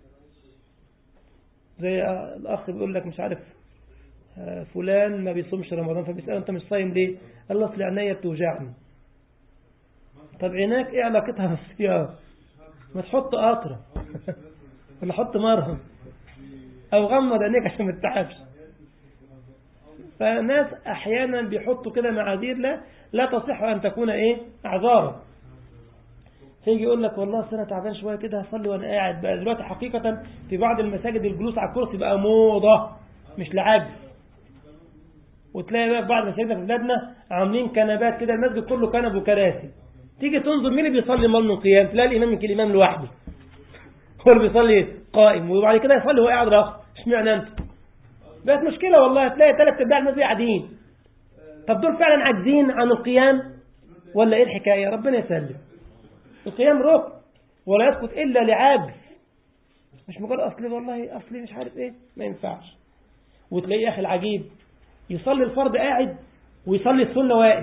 زي الأخ بيقول لك مش عارف فلان ما بيصومش رمضان فبيسأله أنت مش صايم ليه قال له أصل عينيا بتوجعني طب عيناك إيه علاقتها بالصيام ما تحط قطرة ولا حط مرهم أو غمض عينيك عشان ما تتعبش فناس أحيانا بيحطوا كده معاذير لا لا تصح أن تكون إيه أعذارا فيجي يقول لك والله أنا تعبان شوية كده هصلي وأنا قاعد بقى دلوقتي حقيقة في بعض المساجد الجلوس على الكرسي بقى موضة مش لعجز وتلاقي بقى في بعض المساجد في بلادنا عاملين كنبات كده المسجد كله كنب وكراسي تيجي تنظر مين اللي بيصلي امام من قيام تلاقي الامام يمكن الامام لوحده هو اللي بيصلي قائم وبعد كده يصلي وهو قاعد راخ اشمعنى انت بقت مشكله والله تلاقي ثلاث ارباع الناس قاعدين طب دول فعلا عاجزين عن القيام ولا ايه الحكايه ربنا يسلم القيام ركن ولا يسقط الا لعاجز مش مجرد اصلي والله اصلي مش عارف ايه ما ينفعش وتلاقي اخي العجيب يصلي الفرض قاعد ويصلي السنه واقف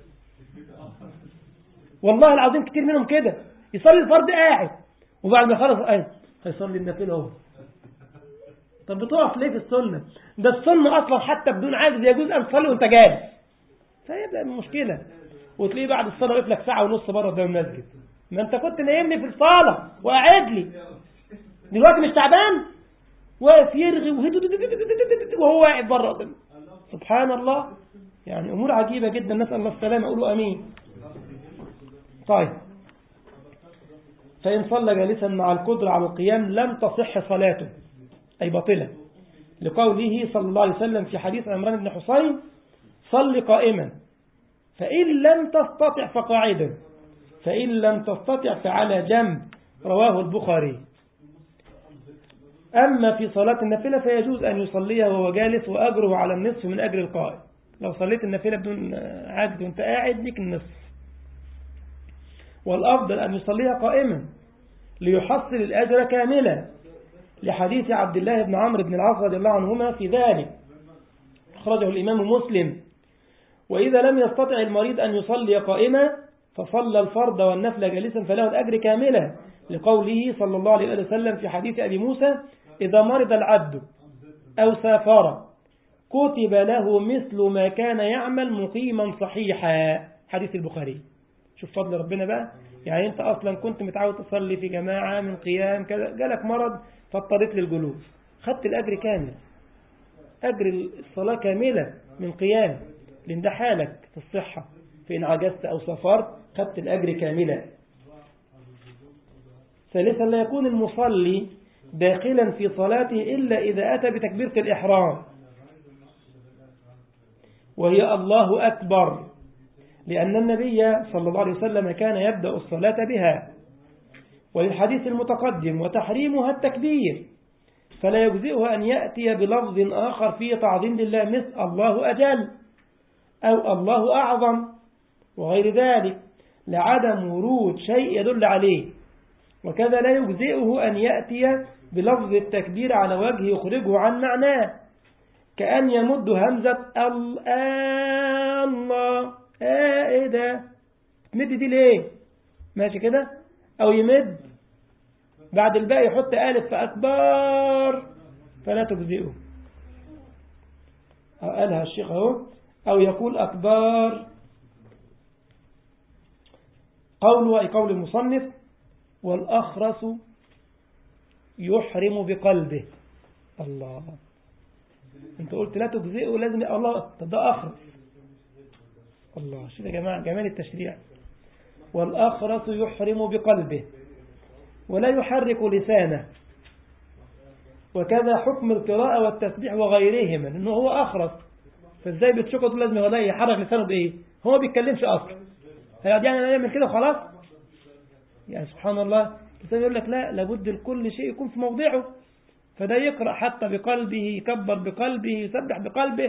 والله العظيم كتير منهم كده يصلي الفرض قاعد وبعد ما يخلص قاعد هيصلي النافله اهو طب بتقف ليه في السنه ده السنه اصلا حتى بدون عاجز يجوز ان تصلي وانت جالس فيبدا المشكله وتلاقيه بعد الصلاه واقف لك ساعه ونص بره قدام المسجد ما انت كنت نايمني في الصاله وقاعد لي دلوقتي مش تعبان واقف يرغي وهو واقف بره سبحان الله يعني امور عجيبه جدا نسال الله السلامه قولوا امين طيب فإن صلى جالسا مع القدرة على القيام لم تصح صلاته أي باطلة لقوله صلى الله عليه وسلم في حديث عمران بن حسين صل قائما فإن لم تستطع فقاعدا فإن لم تستطع فعلى جنب رواه البخاري أما في صلاة النافلة فيجوز أن يصليها وهو جالس وأجره على النصف من أجر القائم لو صليت النافلة بدون عجز وانت قاعد ليك النصف والأفضل أن يصليها قائما ليحصل الأجر كاملا لحديث عبد الله بن عمرو بن العاص رضي الله عنهما في ذلك أخرجه الإمام مسلم وإذا لم يستطع المريض أن يصلي قائما فصلى الفرض والنفل جالسا فله الأجر كاملا لقوله صلى الله عليه وسلم في حديث أبي موسى إذا مرض العبد أو سافر كتب له مثل ما كان يعمل مقيما صحيحا حديث البخاري شوف فضل ربنا بقى يعني انت اصلا كنت متعود تصلي في جماعة من قيام كذا جالك مرض فاضطريت للجلوس خدت الاجر كامل اجر الصلاة كاملة من قيام لان ده حالك في الصحة فإن عجزت أو سافرت خدت الأجر كاملا ثالثا لا يكون المصلي داخلا في صلاته إلا إذا أتى بتكبيرة الإحرام وهي الله أكبر لأن النبي صلى الله عليه وسلم كان يبدأ الصلاة بها وللحديث المتقدم وتحريمها التكبير فلا يجزئه أن يأتي بلفظ آخر فيه تعظيم لله مثل الله أجل أو الله أعظم وغير ذلك لعدم ورود شيء يدل عليه وكذا لا يجزئه أن يأتي بلفظ التكبير على وجه يخرجه عن معناه كأن يمد همزة الله آه ايه ده تمد دي ليه ماشي كده او يمد بعد الباقي يحط ألف فأكبر فلا تجزئه قالها الشيخ اهو أو يقول أكبر قوله أي قول المصنف والأخرس يحرم بقلبه الله انت قلت لا تجزئه لازم الله طب ده أخرس الله شوف يا جماعة جمال التشريع والأخرس يحرم بقلبه ولا يحرك لسانه وكذا حكم القراءة والتسبيح وغيرهما انه هو اخرس فازاي بتشكر تقول لازم هو يحرك لسانه بايه هو ما بيتكلمش اصلا هيقعد يعني يعمل كده وخلاص يعني سبحان الله الإنسان يقول لك لا لابد لكل شيء يكون في موضعه فده يقرأ حتى بقلبه يكبر بقلبه يسبح بقلبه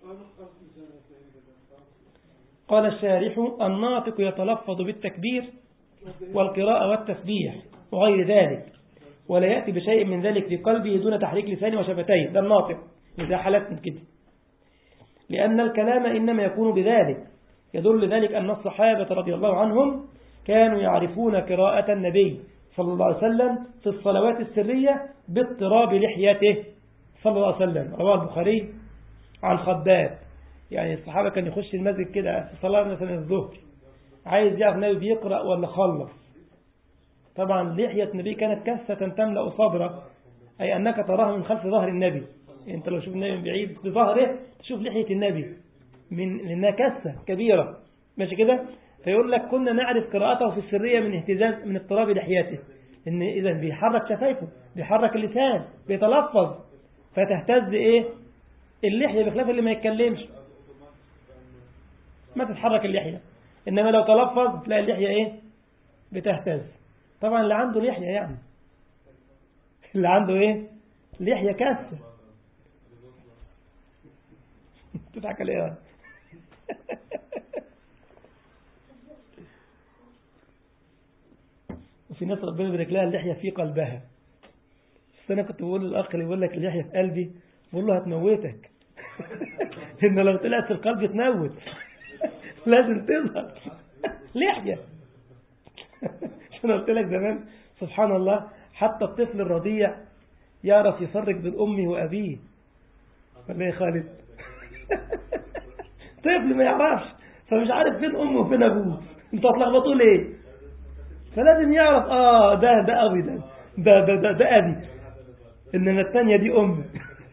قال الشارح الناطق يتلفظ بالتكبير والقراءة والتسبيح وغير ذلك ولا يأتي بشيء من ذلك في قلبه دون تحريك لسانه وشفتيه ده الناطق إذا حالات كده لأن الكلام إنما يكون بذلك يدل ذلك أن الصحابة رضي الله عنهم كانوا يعرفون قراءة النبي صلى الله عليه وسلم في الصلوات السرية باضطراب لحيته صلى الله عليه وسلم رواه البخاري عن خباب يعني الصحابة كان يخش المسجد كده في صلاة مثلا الظهر عايز يعرف النبي بيقرأ ولا خلص طبعا لحية النبي كانت كسة تملأ صدره أي أنك تراها من خلف ظهر النبي انت لو شوف النبي من بعيد بظهره تشوف لحية النبي من لأنها كسة كبيرة ماشي كده فيقول لك كنا نعرف قراءته في السرية من اهتزاز من اضطراب لحيته ان اذا بيحرك شفايفه بيحرك اللسان بيتلفظ فتهتز ايه اللحية بخلاف اللي ما يتكلمش ما تتحرك اللحية انما لو تلفظ تلاقي اللحية ايه بتهتز طبعا اللي عنده لحية يعني اللي عنده ايه لحية كاسة تضحك عليها وفي ناس ربنا يبارك لها اللحية في قلبها بس أنا كنت بقول للأخ اللي بيقول لك اللحية في قلبي بقول له هتموتك إن لو طلعت في القلب تموت لازم تظهر لحية أنا قلت لك زمان سبحان الله حتى الطفل الرضيع يعرف يفرق بين أمه وأبيه ولا يا خالد طفل ما يعرفش فمش عارف فين أمه وفين أبوه انتوا هتلخبطوا ليه فلازم يعرف اه ده ده ابي ده ده ده ده, ده ابي انما الثانيه دي امي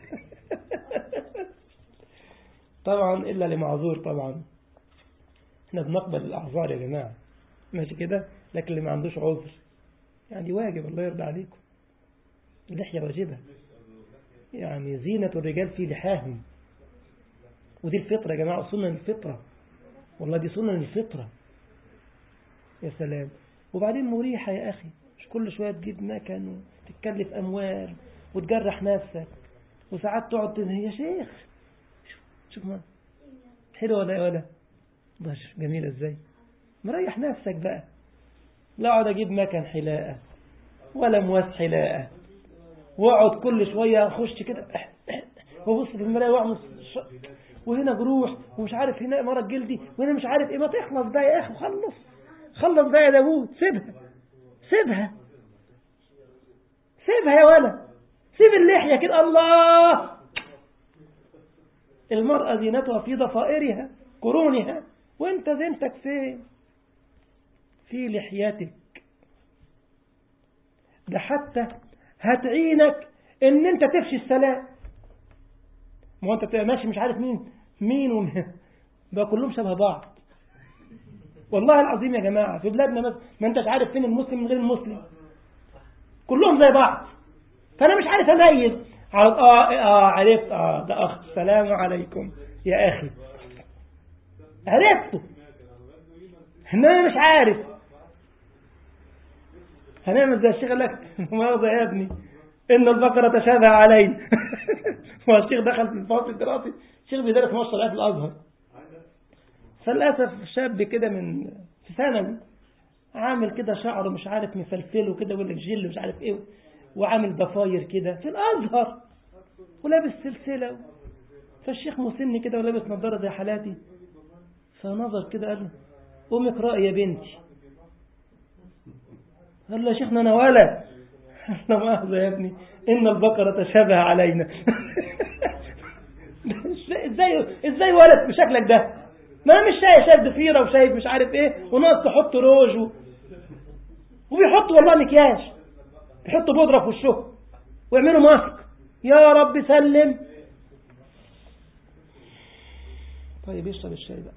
طبعا الا لمعذور طبعا احنا بنقبل الاعذار يا جماعه ماشي كده لكن اللي ما عندوش عذر يعني واجب الله يرضى عليكم اللحيه واجبه يعني زينة الرجال في لحاهم ودي الفطرة يا جماعة سنن الفطرة والله دي سنن الفطرة يا سلام وبعدين مريحة يا أخي مش كل شوية تجيب مكن وتتكلف أموال وتجرح نفسك وساعات تقعد تنهي يا شيخ شوف ما حلوة ولا ولا باش جميلة ازاي مريح نفسك بقى لا اقعد اجيب مكن حلاقة ولا مواس حلاقة واقعد كل شوية اخش كده وابص في المراية واعمل وهنا جروح ومش عارف هنا مرض جلدي وهنا مش عارف ايه ما تخلص بقى يا اخي خلص خلص بقى يا داوود سيبها سيبها سيبها يا ولد سيب اللحية كده الله المرأة زينتها في ضفائرها قرونها وانت زينتك فين في لحيتك ده حتى هتعينك ان انت تفشي السلام ما هو انت بتبقى ماشي مش عارف مين مين ومين بقى كلهم شبه بعض والله العظيم يا جماعة في بلادنا مثلا ما انتش عارف فين المسلم من غير المسلم كلهم زي بعض فانا مش عارف اميز على اه اه عرفت اه ده اخ السلام عليكم يا اخي عرفته انا مش عارف هنعمل زي الشيخ لك مؤاخذة يا ابني ان البقرة تشابه علي والشيخ دخل في الفصل الدراسي الشيخ بيدرس مصر في الازهر فللأسف شاب كده من في ثانوي عامل كده شعره مش عارف مفلفله كده ولا جل مش عارف ايه وعامل ضفاير كده في الازهر ولابس سلسله فالشيخ مسني كده ولابس نظاره زي حالاتي فنظر كده قال له قومي اقرأي يا بنتي قال له يا شيخنا انا ولد لا مؤاخذة يا ابني ان البقرة تشابه علينا ازاي ازاي ولد بشكلك ده ما انا مش شايف شايف ضفيره وشايف مش عارف ايه وناقص تحط روج و... وبيحطوا والله مكياج بيحطوا بودره في وشهم ويعملوا ماسك يا رب سلم طيب يشرب الشاي بقى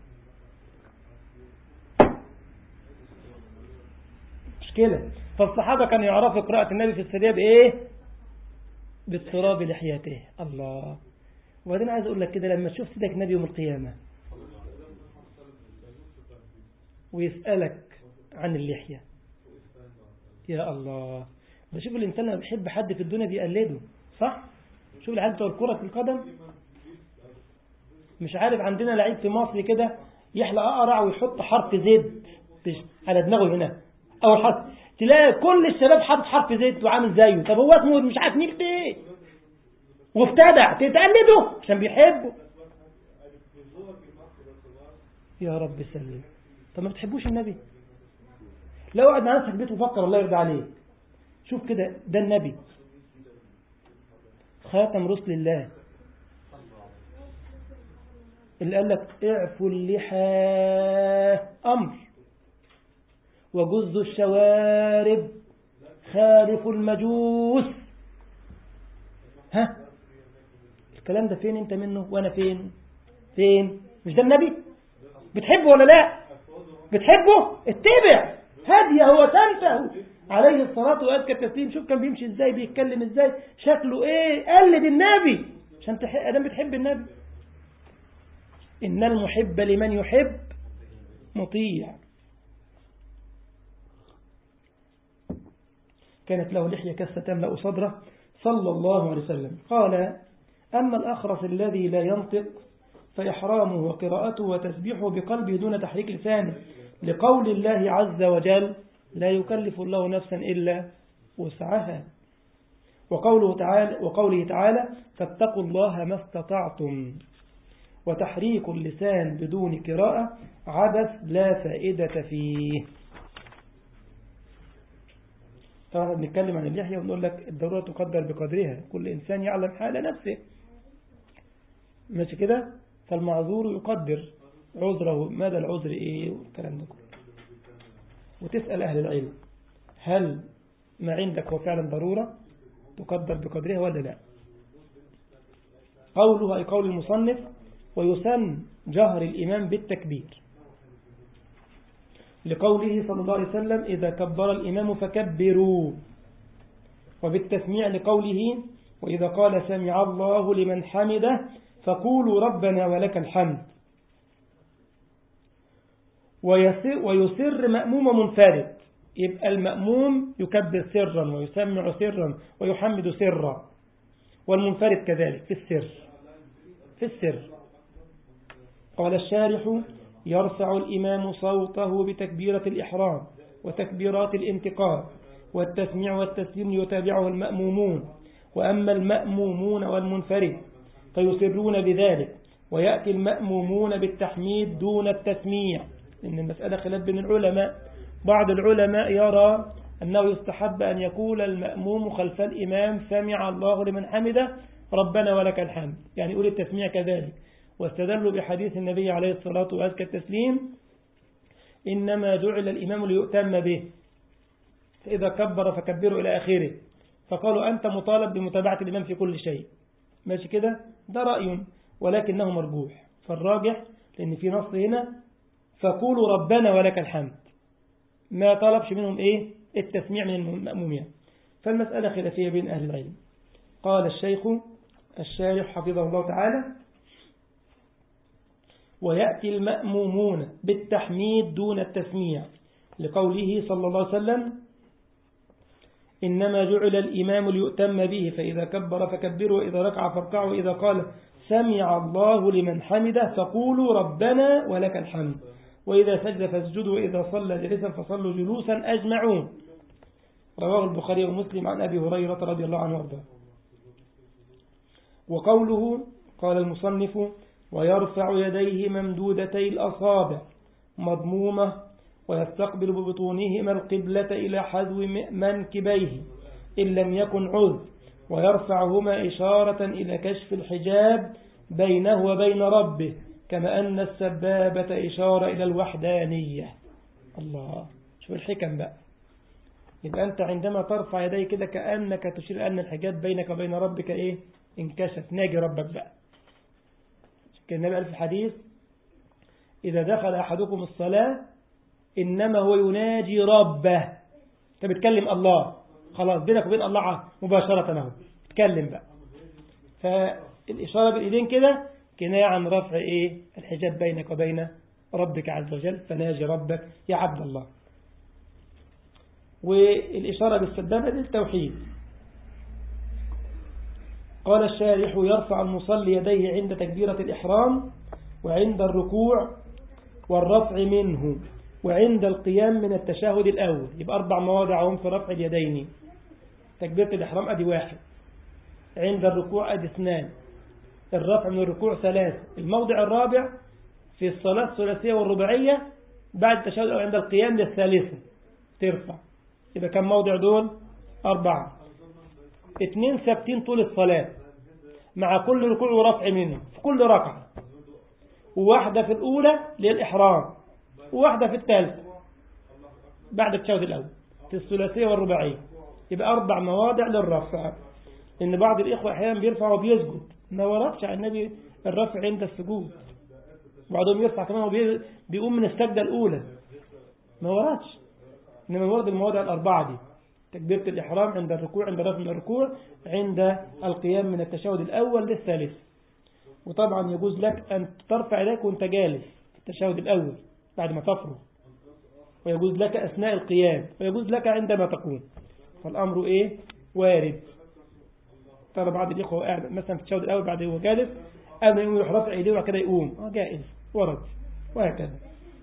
مشكلة فالصحابة كانوا يعرفوا قراءة النبي في السرية بإيه بالتراب لحيته الله وبعدين عايز أقول لك كده لما تشوف سيدك نبي يوم القيامة ويسألك عن اللحية يا الله بشوف الإنسان لما بيحب حد في الدنيا بيقلده صح؟ شوف العيال بتوع الكرة في القدم مش عارف عندنا لعيب في مصر كده يحلق أقرع ويحط حرف زد على دماغه هنا أو حرف تلاقي كل الشباب حاطط حرف زد وعامل زيه طب هو اسمه مش عارف مين ايه وابتدع تتقلده عشان بيحبه يا رب سلم طب ما بتحبوش النبي لو قعد مع نفسك بيت وفكر الله يرضى عليك شوف كده ده النبي خاتم رسل الله اللي قال لك اعفوا اللحى أمر وجز الشوارب خالف المجوس ها الكلام ده فين انت منه وانا فين فين مش ده النبي بتحبه ولا لا بتحبه اتبع هديه وسنته عليه الصلاة وأزكى التسليم شوف كان بيمشي ازاي بيتكلم ازاي شكله ايه قلد النبي عشان تحب ادام بتحب النبي إن المحب لمن يحب مطيع كانت له لحية كسة تملأ صدره صلى الله عليه وسلم قال أما الأخرس الذي لا ينطق فإحرامه وقراءته وتسبيحه بقلبه دون تحريك لسانه لقول الله عز وجل لا يكلف الله نفسا إلا وسعها وقوله تعالى, وقوله تعالى فاتقوا الله ما استطعتم وتحريك اللسان بدون قراءة عبث لا فائدة فيه طبعا بنتكلم عن اللحية ونقول لك الضرورة تقدر بقدرها كل إنسان يعلم حال نفسه ماشي كده فالمعذور يقدر عذره ماذا العذر إيه والكلام ده كله وتسأل أهل العلم هل ما عندك هو فعلا ضرورة تقدر بقدرها ولا لا قوله أي قول المصنف ويسن جهر الإمام بالتكبير لقوله صلى الله عليه وسلم إذا كبر الإمام فكبروا وبالتسميع لقوله وإذا قال سمع الله لمن حمده فقولوا ربنا ولك الحمد ويسر مأموم منفرد يبقى المأموم يكبر سرا ويسمع سرا ويحمد سرا والمنفرد كذلك في السر في السر قال الشارح يرفع الإمام صوته بتكبيرة الإحرام وتكبيرات الانتقال والتسميع والتسليم يتابعه المأمومون وأما المأمومون والمنفرد فيسرون بذلك ويأتي المأمومون بالتحميد دون التسميع إن المسألة خلاف بين العلماء بعض العلماء يرى أنه يستحب أن يقول المأموم خلف الإمام سمع الله لمن حمده ربنا ولك الحمد يعني يقول التسميع كذلك واستدلوا بحديث النبي عليه الصلاة وأزكى التسليم إنما جعل الإمام ليؤتم به فإذا كبر فكبروا إلى آخره فقالوا أنت مطالب بمتابعة الإمام في كل شيء ماشي كده ده رأي ولكنه مرجوح فالراجح لأن في نص هنا فقولوا ربنا ولك الحمد ما طلبش منهم إيه التسميع من المأمومين فالمسألة خلافية بين أهل العلم قال الشيخ الشارح حفظه الله تعالى ويأتي المأمومون بالتحميد دون التسميع لقوله صلى الله عليه وسلم إنما جعل الإمام ليؤتم به فإذا كبر فكبروا وإذا ركع فاركعوا وإذا قال سمع الله لمن حمده فقولوا ربنا ولك الحمد وإذا سجد فاسجدوا وإذا صلى جلسا فصلوا جلوسا أجمعون رواه البخاري ومسلم عن أبي هريرة رضي الله عنه وارضاه وقوله قال المصنف ويرفع يديه ممدودتي الأصابع مضمومة ويستقبل ببطونهما القبلة إلى حذو منكبيه إن لم يكن عذ ويرفعهما إشارة إلى كشف الحجاب بينه وبين ربه كما أن السبابة إشارة إلى الوحدانية الله شوف الحكم بقى يبقى أنت عندما ترفع يديك كده كأنك تشير أن الحجاب بينك وبين ربك إيه انكشف ناجي ربك بقى كان النبي قال في الحديث إذا دخل أحدكم الصلاة إنما هو يناجي ربه أنت بتكلم الله خلاص بينك وبين الله مباشرة أهو اتكلم بقى فالإشارة بالإيدين كده كناية عن رفع إيه الحجاب بينك وبين ربك عز وجل فناجي ربك يا عبد الله والإشارة بالسبابة للتوحيد قال الشارح يرفع المصلي يديه عند تكبيرة الإحرام وعند الركوع والرفع منه وعند القيام من التشهد الأول يبقى أربع مواضع هم في رفع اليدين تكبيرة الإحرام أدي واحد عند الركوع أدي اثنان الرفع من الركوع ثلاث الموضع الرابع في الصلاة الثلاثية والرباعية بعد التشهد أو عند القيام للثالثة ترفع يبقى كم موضع دول أربعة اثنين ثابتين طول الصلاة مع كل ركوع ورفع منه في كل ركعة وواحدة في الأولى للإحرام وواحدة في الثالثة بعد التشهد الأول في الثلاثية والرباعية يبقى أربع مواضع للرفع إن بعض الإخوة أحيانا بيرفع وبيسجد ما وردش عن النبي الرفع عند السجود بعضهم يرفع كمان وبيقوم من السجدة الأولى ما وردش إنما ورد المواضع الأربعة دي تكبيرة الإحرام عند الركوع عند رفع من الركوع عند القيام من التشهد الأول للثالث وطبعا يجوز لك أن ترفع يديك وانت جالس في التشهد الأول بعد ما تفرغ ويجوز لك أثناء القيام ويجوز لك عندما تقوم فالأمر إيه وارد ترى بعض الإخوة قاعد مثلا في التشهد الأول بعد هو جالس قبل يقوم يروح رفع إيديه وكده يقوم اه جائز ورد وهكذا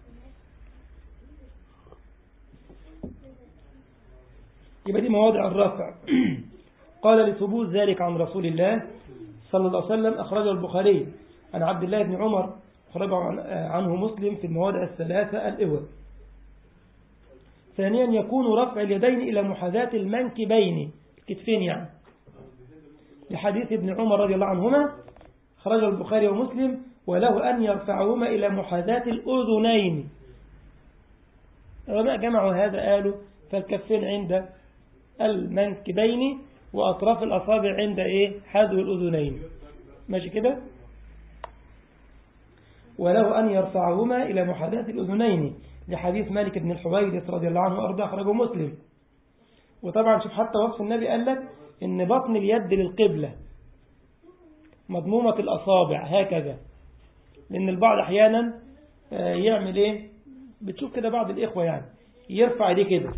يبقى دي مواضع الرفع قال لثبوت ذلك عن رسول الله صلى الله عليه وسلم أخرجه البخاري عن عبد الله بن عمر أخرجه عنه مسلم في المواضع الثلاثة الأول ثانيا يكون رفع اليدين إلى محاذاة المنكبين الكتفين يعني لحديث ابن عمر رضي الله عنهما خرج البخاري ومسلم وله أن يرفعهما إلى محاذاة الأذنين العلماء جمعوا هذا قالوا فالكفين عند المنكبين وأطراف الأصابع عند إيه حذو الأذنين ماشي كده وله أن يرفعهما إلى محاذاة الأذنين لحديث مالك بن الحويرث رضي الله عنه وأرضاه أخرجه مسلم وطبعا شوف حتى وصف النبي قال لك إن بطن اليد للقبلة مضمومة الأصابع هكذا لأن البعض أحيانا يعمل إيه بتشوف كده بعض الإخوة يعني يرفع يديه كده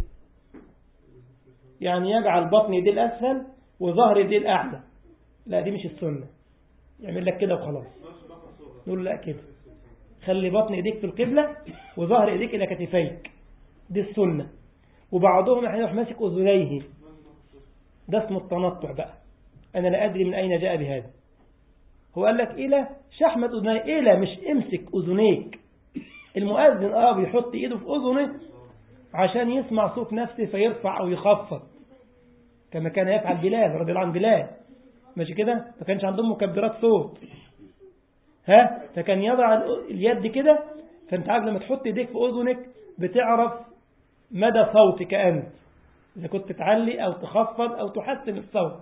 يعني يجعل بطن يديه الأسفل وظهر يديه الأعلى لا دي مش السنة يعمل لك كده وخلاص نقول لا كده خلي بطن ايديك في القبلة وظهر ايديك إلى كتفيك دي السنة وبعضهم احيانا يروح ماسك أذنيه ده اسمه التنطع بقى أنا لا أدري من أين جاء بهذا هو قال لك إلى شحمة أذنيه إلى مش امسك أذنيك المؤذن آه بيحط إيده في أذنه عشان يسمع صوت نفسه فيرفع أو يخفض كما كان يفعل بلال رضي الله عن بلال ماشي كده ما كانش عندهم مكبرات صوت ها فكان يضع اليد كده فانت عارف لما تحط ايديك في اذنك بتعرف مدى صوتك انت اذا كنت تعلي او تخفض او تحسن الصوت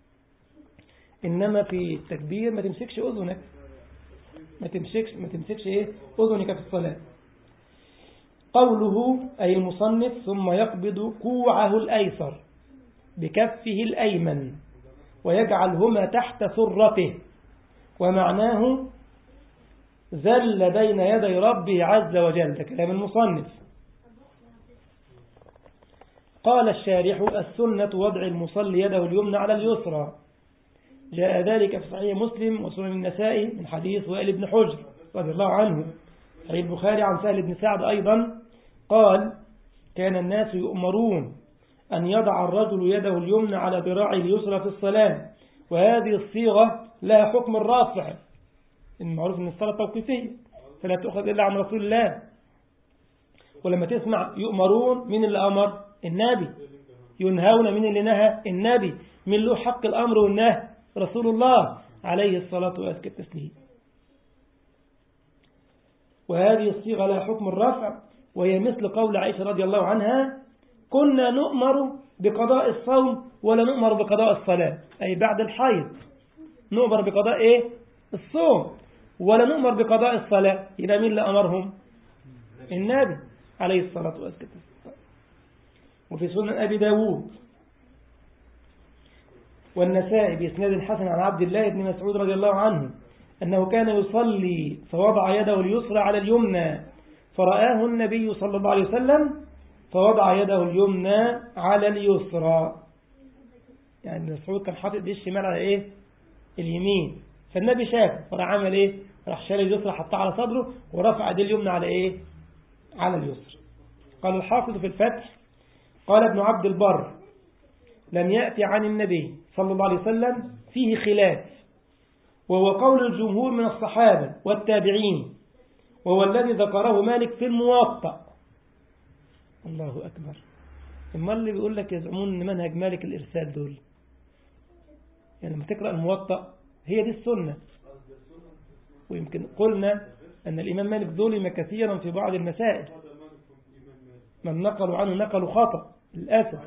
انما في التكبير ما تمسكش اذنك ما تمسكش ما تمسكش ايه اذنك في الصلاه قوله أي المصنف ثم يقبض كوعه الأيسر بكفه الأيمن ويجعلهما تحت سرته ومعناه ذل بين يدي ربه عز وجل ده كلام المصنف قال الشارح السنة وضع المصلي يده اليمنى على اليسرى جاء ذلك في صحيح مسلم وسنن النسائي من حديث وائل بن حجر رضي الله عنه صحيح البخاري عن سهل بن سعد أيضا قال كان الناس يؤمرون أن يضع الرجل يده اليمنى على ذراعه اليسرى في الصلاة وهذه الصيغة لها حكم الرافع المعروف أن الصلاة توقيفية فلا تؤخذ إلا عن رسول الله ولما تسمع يؤمرون من اللي أمر النبي ينهون من اللي نهى النبي من له حق الأمر والنهي رسول الله عليه الصلاة وأزكى التسليم وهذه الصيغة لها حكم الرفع وهي مثل قول عائشة رضي الله عنها كنا نؤمر بقضاء الصوم ولا نؤمر بقضاء الصلاة أي بعد الحيض نؤمر بقضاء إيه الصوم ولا نؤمر بقضاء الصلاة إلى مين اللي أمرهم النبي عليه الصلاة والسلام وفي سنن أبي داود والنسائي بإسناد حسن عن عبد الله بن مسعود رضي الله عنه أنه كان يصلي فوضع يده اليسرى على اليمنى فرآه النبي صلى الله عليه وسلم فوضع يده اليمنى على اليسرى يعني مسعود كان حاطط دي الشمال على ايه اليمين فالنبي شافه فراح عمل ايه راح شال اليسرى حطها على صدره ورفع دي اليمنى على ايه على اليسرى قال الحافظ في الفتح قال ابن عبد البر لم يأتي عن النبي صلى الله عليه وسلم فيه خلاف وهو قول الجمهور من الصحابة والتابعين وهو الذي ذكره مالك في الموطأ الله أكبر اما اللي بيقول لك يزعمون ان منهج مالك الإرسال دول يعني لما تقرأ الموطأ هي دي السنة ويمكن قلنا أن الإمام مالك ظلم كثيرا في بعض المسائل من نقلوا عنه نقلوا خطأ للأسف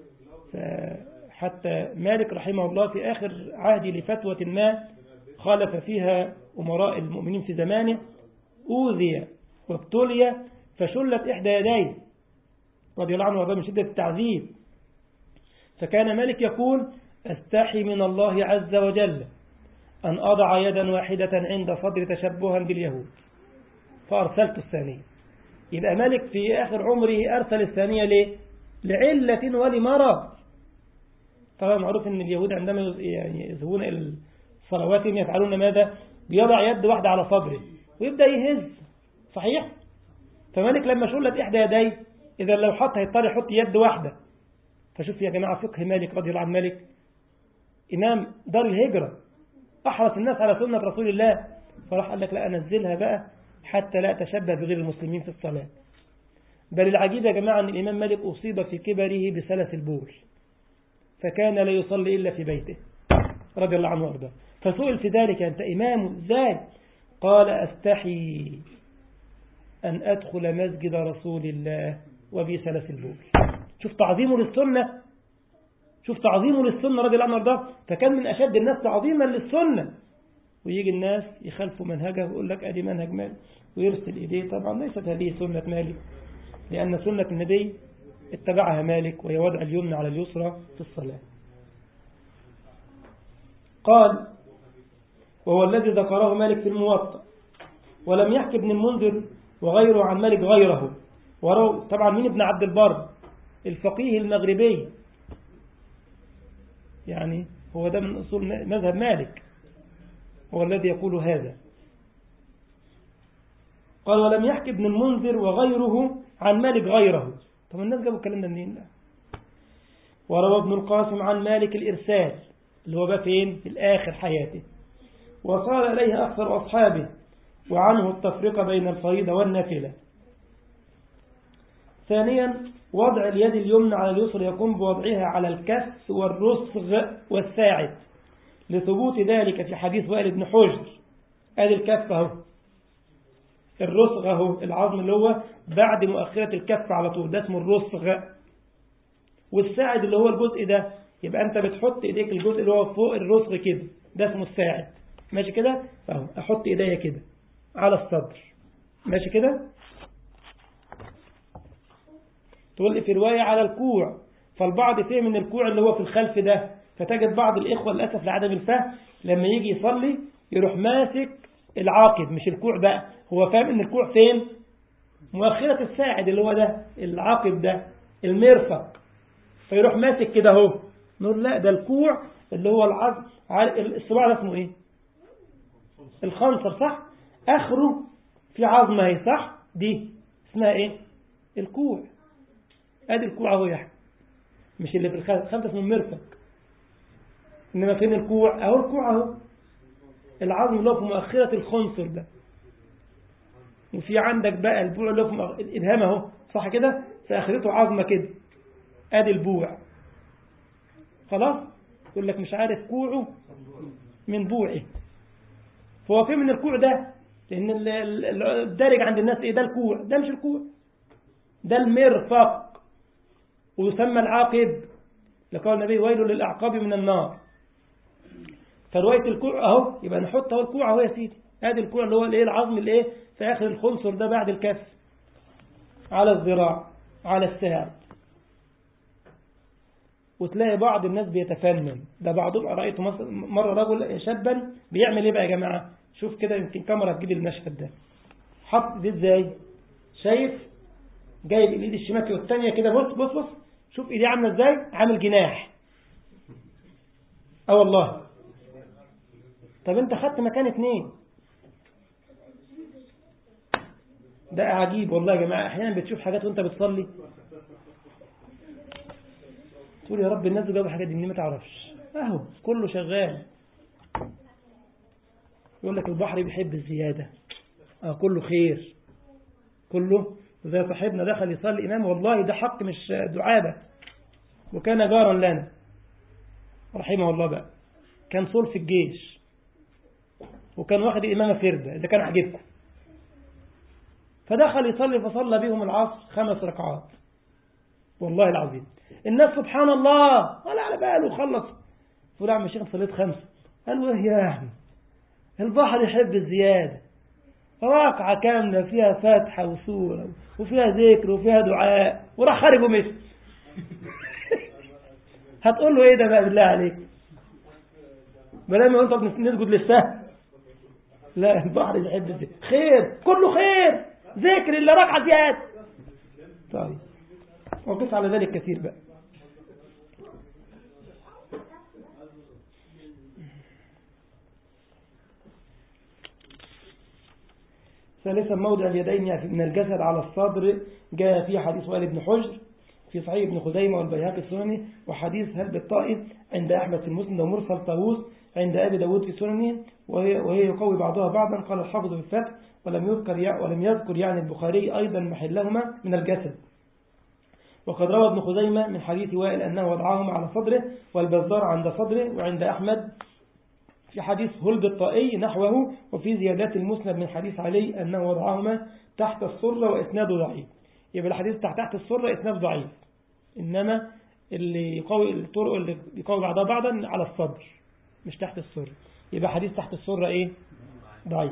حتى مالك رحمه الله في آخر عهدي لفتوة ما خالف فيها أمراء المؤمنين في زمانه أوذي وابتلي فشلت إحدى يديه رضي الله عنه وارضاه من شدة التعذيب فكان مالك يقول استحي من الله عز وجل أن أضع يدا واحدة عند صدر تشبها باليهود فأرسلت الثانية يبقى مالك في آخر عمره أرسل الثانية ليه؟ لعلة ولمرض طبعا معروف أن اليهود عندما يعني يذهبون إلى صلواتهم يفعلون ماذا؟ بيضع يد واحدة على صدره ويبدأ يهز صحيح؟ فمالك لما شلت إحدى يديه إذا لو حط هيضطر يحط يد واحدة فشوف يا جماعة فقه مالك رضي الله عن مالك إمام دار الهجرة أحرص الناس على سنة رسول الله فراح قال لك لا أنزلها بقى حتى لا تشبه بغير المسلمين في الصلاة بل العجيب يا جماعة أن الإمام مالك أصيب في كبره بسلس البول فكان لا يصلي إلا في بيته رضي الله عنه وارضاه فسئل في ذلك أنت إمام ازاي قال أستحي أن أدخل مسجد رسول الله وبي سلس البول شوف تعظيمه للسنة شوف تعظيمه للسنة رضي الله عنه وارضاه فكان من أشد الناس تعظيما للسنة ويجي الناس يخالفوا منهجه ويقول لك أدي منهج مالك ويرسل إيديه طبعا ليست هذه سنة مالك لأن سنة النبي اتبعها مالك وهي وضع اليمنى على اليسرى في الصلاة قال وهو الذي ذكره مالك في الموطأ ولم يحكي ابن المنذر وغيره عن مالك غيره وروا طبعا مين ابن عبد البر الفقيه المغربي يعني هو ده من أصول مذهب مالك هو الذي يقول هذا قال ولم يحكي ابن المنذر وغيره عن مالك غيره طب الناس جابوا الكلام ده منين لا وروى ابن القاسم عن مالك الإرسال اللي هو بقى فين في الآخر حياته وصار إليه أكثر أصحابه وعنه التفرقة بين الفريضة والنافلة ثانيا وضع اليد اليمنى على اليسر يقوم بوضعها على الكف والرسغ والساعد لثبوت ذلك في حديث وائل بن حجر ادي الكف اهو الرسغ اهو العظم اللي هو بعد مؤخرة الكف على طول ده اسمه الرسغ والساعد اللي هو الجزء ده يبقى انت بتحط ايديك الجزء اللي هو فوق الرسغ كده ده اسمه الساعد ماشي كده اهو احط ايديا كده على الصدر ماشي كده تقول لي في رواية على الكوع فالبعض فهم من الكوع اللي هو في الخلف ده فتجد بعض الإخوة للأسف لعدم الفهم لما يجي يصلي يروح ماسك العاقد مش الكوع بقى هو فاهم ان الكوع فين مؤخرة الساعد اللي هو ده العاقد ده المرفق فيروح ماسك كده اهو نقول لا ده الكوع اللي هو العظم الصباع ده اسمه ايه الخنصر صح اخره في عظمه اهي صح دي اسمها ايه الكوع ادي الكوع اهو يا احمد مش اللي في الخلف الخلف اسمه المرفق انما فين الكوع اهو الكوع اهو العظم اللي هو في مؤخرة الخنصر ده وفي عندك بقى البوع اللي هو في مؤخ... الابهام اهو صح كده في اخرته عظمه كده ادي البوع خلاص يقول لك مش عارف كوعه من بوعه فهو في من الكوع ده لان الدارج عند الناس ايه ده الكوع ده مش الكوع ده المرفق ويسمى العاقب لقال النبي ويل للأعقاب من النار فرواية الكوع اهو يبقى نحط اهو الكوع اهو يا سيدي ادي الكوع اللي هو الايه العظم الايه في اخر الخنصر ده بعد الكف على الذراع على الساعد وتلاقي بعض الناس بيتفنن ده بعضهم رأيته مرة رجل شابا بيعمل ايه بقى يا جماعة شوف كده يمكن كاميرا تجيب المشهد ده حط دي ازاي شايف جايب الايد الشمال والثانيه كده بص بص بص شوف ايديه عامله ازاي عامل جناح اه والله طب انت خدت مكان اتنين ده عجيب والله يا جماعة احيانا بتشوف حاجات وانت بتصلي تقول يا رب الناس جابوا الحاجات دي منين ما تعرفش اهو كله شغال يقول لك البحر بيحب الزيادة اه كله خير كله زي صاحبنا دخل يصلي إمام والله ده حق مش دعابة وكان جارا لنا رحمه الله بقى كان صول في الجيش وكان واخد الإمامة فردة إذا كان عجبكم فدخل يصلي فصلى بهم العصر خمس ركعات والله العظيم الناس سبحان الله ولا على باله خلص فقول يا عم الشيخ صليت خمسة قال له يا عم البحر يحب الزيادة ركعة كاملة فيها فاتحة وسورة وفيها ذكر وفيها دعاء وراح خارج ومشي هتقول له ايه ده بقى بالله عليك بدل ما انت نسجد للسهل لا البحر يحب الذكر خير كله خير ذكر اللي ركعة زيادة طيب وقف على ذلك كثير بقى ثالثا موضع اليدين من الجسد على الصدر جاء في حديث وائل بن حجر في صحيح ابن خزيمة والبيهقي السنني وحديث هل بالطائف عند أحمد في المسلم ومرسل طاووس عند أبي داود في سننه وهي, وهي يقوي بعضها بعضا قال الحافظ في الفتح ولم يذكر ولم يذكر يعني البخاري أيضا محلهما من الجسد وقد روى ابن خزيمة من حديث وائل أنه وضعهما على صدره والبزار عند صدره وعند أحمد في حديث هلب الطائي نحوه وفي زيادات المسند من حديث علي أنه وضعهما تحت السرة وإسناده ضعيف يبقى الحديث تحت تحت السرة إسناد ضعيف إنما اللي يقوي الطرق اللي يقوي بعضها بعضا على الصدر مش تحت السرة يبقى حديث تحت السرة إيه ضعيف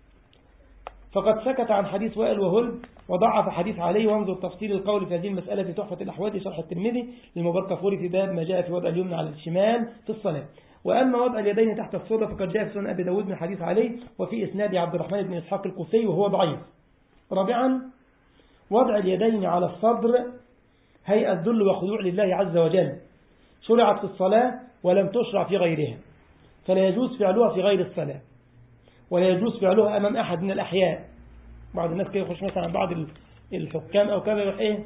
فقد سكت عن حديث وائل وهلب وضعف حديث علي وانظر تفصيل القول في هذه المسألة في تحفة الأحوال شرح الترمذي للمبارك فوري في باب ما جاء في وضع اليمنى على الشمال في الصلاة وأما وضع اليدين تحت السرة فقد جاء في سنن أبي داود من حديث علي وفي إسناد عبد الرحمن بن إسحاق الكوفي وهو ضعيف رابعا وضع اليدين على الصدر هيئة ذل وخضوع لله عز وجل شرعت في الصلاة ولم تشرع في غيرها فلا يجوز فعلها في غير الصلاة ولا يجوز فعلها أمام أحد من الأحياء بعض الناس كده يخش مثلا بعض الحكام أو كذا يروح إيه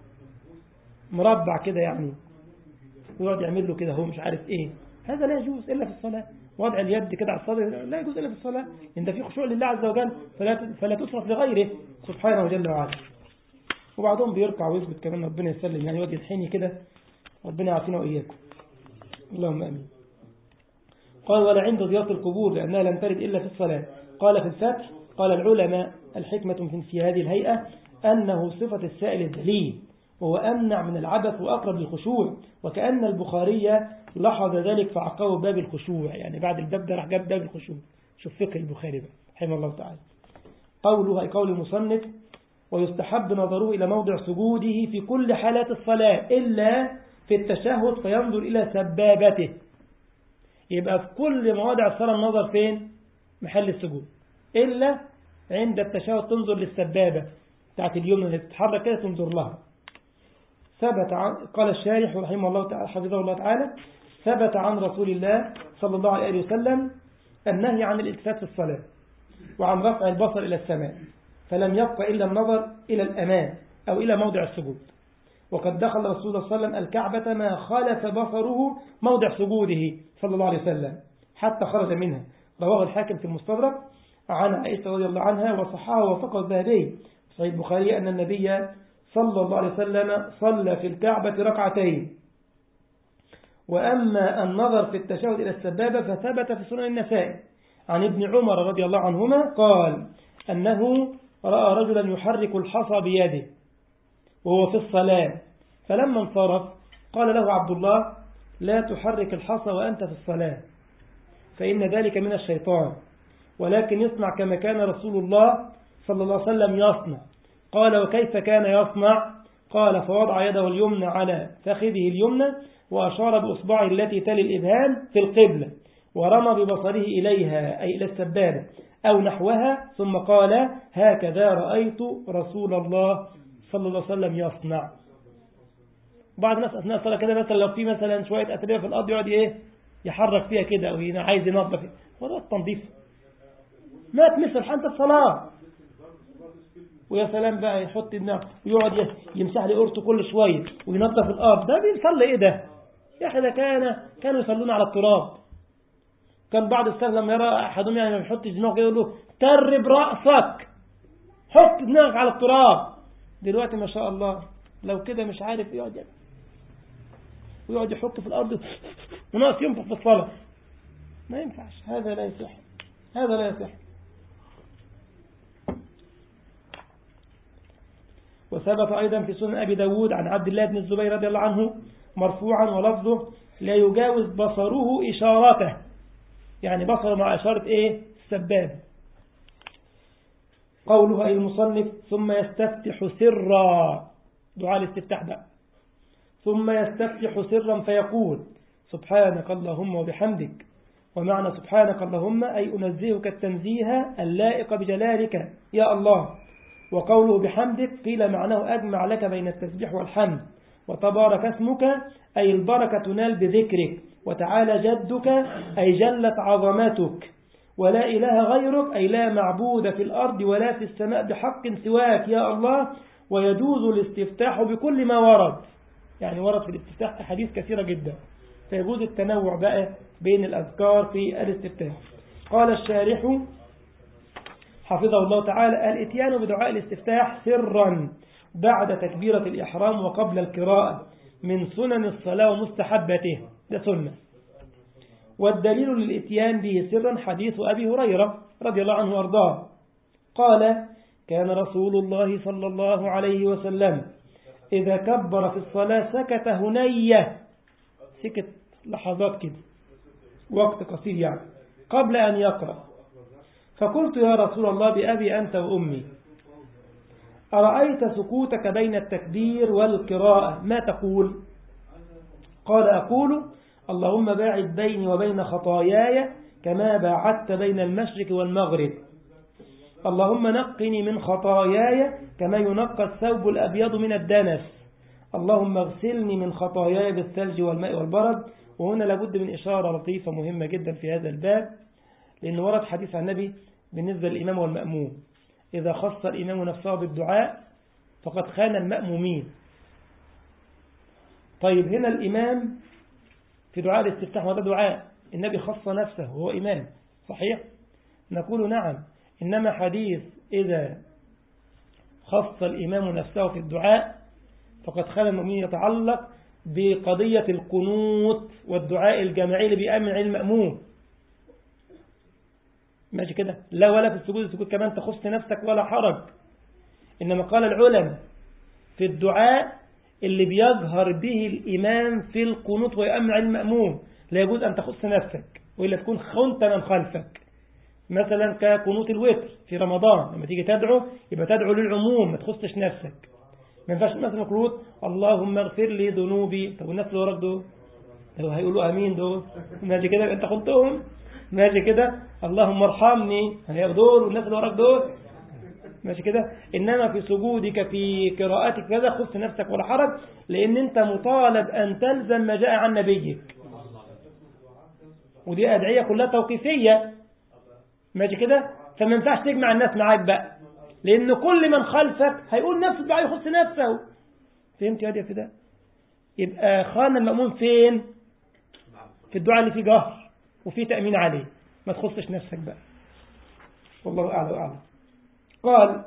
مربع كده يعني ويقعد يعمل له كده هو مش عارف إيه هذا لا يجوز إلا في الصلاة وضع اليد كده على الصدر لا يجوز إلا في الصلاة إن ده في خشوع لله عز وجل فلا, فلا تصرف لغيره سبحانه جل وعلا وبعضهم بيركع ويثبت كمان ربنا يسلم يعني يقعد ينحني كده ربنا يعافينا وإياكم اللهم أمين قال ولا عند زيارة القبور لأنها لم ترد إلا في الصلاة قال في الفتح قال العلماء الحكمة في هذه الهيئة أنه صفة السائل الذليل وهو أمنع من العبث وأقرب للخشوع وكأن البخاري لاحظ ذلك فعقبه باب الخشوع يعني بعد الباب ده راح جاب باب الخشوع شوف فقه البخاري بقى رحمه الله تعالى قوله أي قول المصنف ويستحب نظره إلى موضع سجوده في كل حالات الصلاة إلا في التشهد فينظر إلى سبابته يبقى في كل مواضع الصلاة النظر فين محل السجود إلا عند التشهد تنظر للسبابة بتاعت اليمنى اللي تتحرك كده تنظر لها ثبت عن قال الشارح رحمه الله تعالى حفظه الله تعالى ثبت عن رسول الله صلى الله عليه وسلم النهي عن الالتفات في الصلاة وعن رفع البصر إلى السماء فلم يبق إلا النظر إلى الأمام أو إلى موضع السجود وقد دخل رسول الله صلى الله عليه وسلم الكعبة ما خالف بصره موضع سجوده صلى الله عليه وسلم حتى خرج منها رواه الحاكم في المستدرك عن عائشة رضي الله عنها وصححه وفقه الذهبي صحيح البخاري أن النبي صلى الله عليه وسلم صلى في الكعبة ركعتين وأما النظر في التشهد إلى السبابة فثبت في سنن النسائي عن ابن عمر رضي الله عنهما قال أنه رأى رجلا يحرك الحصى بيده وهو في الصلاة فلما انصرف قال له عبد الله لا تحرك الحصى وأنت في الصلاة فإن ذلك من الشيطان ولكن يصنع كما كان رسول الله صلى الله عليه وسلم يصنع قال وكيف كان يصنع قال فوضع يده اليمنى على فخذه اليمنى وأشار بأصبعه التي تلي الإبهام في القبلة ورمى ببصره إليها أي إلى السبابة أو نحوها ثم قال هكذا رأيت رسول الله صلى الله عليه وسلم يصنع بعض الناس أثناء الصلاة كده مثلا لو في مثلا شوية أتربة في الأرض يقعد إيه يحرك فيها كده أو عايز ينظف هو ده التنظيف ما تمثل حالة الصلاة ويا سلام بقى يحط النار ويقعد يمسح لي قرطه كل شوية وينظف الأرض ده بيصلي إيه ده يا أخي ده كان كانوا يصلون على التراب كان بعض السلف لما يرى أحدهم يعني ما يحطش دماغه يقول له ترب رأسك حط دماغك على التراب دلوقتي ما شاء الله لو كده مش عارف يقعد يعني ويقعد يحك في الأرض وناقص ينفخ في الصلاة ما ينفعش هذا لا يصح هذا لا يصح وثبت أيضا في سنن أبي داود عن عبد الله بن الزبير رضي الله عنه مرفوعا ولفظه لا يجاوز بصره إشارته يعني بصر مع إشارة إيه السباب قوله أي المصنف ثم يستفتح سرا دعاء الاستفتاح بقى ثم يستفتح سرا فيقول سبحانك اللهم وبحمدك ومعنى سبحانك اللهم أي أنزهك التنزيه اللائق بجلالك يا الله وقوله بحمدك قيل معناه أجمع لك بين التسبيح والحمد وتبارك اسمك أي البركة تنال بذكرك وتعالى جدك أي جلت عظمتك ولا إله غيرك أي لا معبود في الأرض ولا في السماء بحق سواك يا الله ويجوز الاستفتاح بكل ما ورد يعني ورد في الاستفتاح أحاديث كثيرة جدا فيجوز التنوع بقى بين الأذكار في الاستفتاح قال الشارح حفظه الله تعالى الاتيان بدعاء الاستفتاح سرا بعد تكبيرة الإحرام وقبل القراءة من سنن الصلاة ومستحبته ده سنة والدليل للإتيان به سرا حديث أبي هريرة رضي الله عنه وارضاه قال كان رسول الله صلى الله عليه وسلم إذا كبر في الصلاة سكت هنية سكت لحظات كده وقت قصير يعني قبل أن يقرأ فقلت يا رسول الله بأبي أنت وأمي أرأيت سكوتك بين التكبير والقراءة ما تقول قال أقول اللهم باعد بيني وبين خطاياي كما باعدت بين المشرق والمغرب اللهم نقني من خطاياي كما ينقى الثوب الأبيض من الدنس اللهم اغسلني من خطاياي بالثلج والماء والبرد وهنا لابد من إشارة لطيفة مهمة جدا في هذا الباب لأن ورد حديث عن النبي بالنسبة للإمام والمأموم إذا خص الإمام نفسه بالدعاء فقد خان المأمومين طيب هنا الإمام في دعاء الاستفتاح وهذا دعاء النبي خص نفسه وهو إمام صحيح نقول نعم إنما حديث إذا خص الإمام نفسه في الدعاء فقد خان المؤمنين يتعلق بقضية القنوت والدعاء الجماعي اللي بيأمن عن المأموم ماشي كده لا ولا في السجود السجود كمان تخص نفسك ولا حرج إنما قال العلماء في الدعاء اللي بيظهر به الإمام في القنوت ويأمن عن المأموم لا يجوز أن تخص نفسك وإلا تكون خنت من خلفك مثلا كقنوت الوتر في رمضان لما تيجي تدعو يبقى تدعو للعموم ما تخصش نفسك ما ينفعش مثلا قنوت اللهم اغفر لي ذنوبي طب والناس اللي وراك دول لو هيقولوا امين دول ماشي كده انت خنتهم ماشي كده اللهم ارحمني هياخدول والناس اللي وراك دول ماشي كده إنما في سجودك في قراءتك كذا خص نفسك ولا حرج لأن أنت مطالب أن تلزم ما جاء عن نبيك ودي أدعية كلها توقيفية ماشي كده فما ينفعش تجمع الناس معاك بقى لأن كل من خلفك هيقول نفس الدعاء يخص نفسه فهمت يا في ده يبقى خان المأمون فين في الدعاء اللي فيه جهر وفيه تأمين عليه ما تخصش نفسك بقى والله أعلى وأعلم قال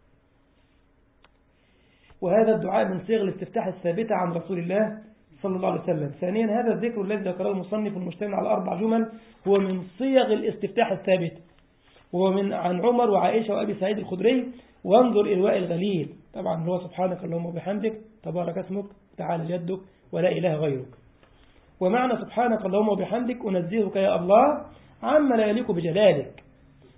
وهذا الدعاء من صيغ الاستفتاح الثابتة عن رسول الله صلى الله عليه وسلم ثانيا هذا الذكر الذي ذكره المصنف المشتمل على أربع جمل هو من صيغ الاستفتاح الثابتة وهو من عن عمر وعائشة وأبي سعيد الخدري وانظر إلواء الغليل طبعا هو سبحانك اللهم وبحمدك تبارك اسمك تعالى يدك ولا إله غيرك ومعنى سبحانك اللهم وبحمدك أنزهك يا الله عما لا يليق بجلالك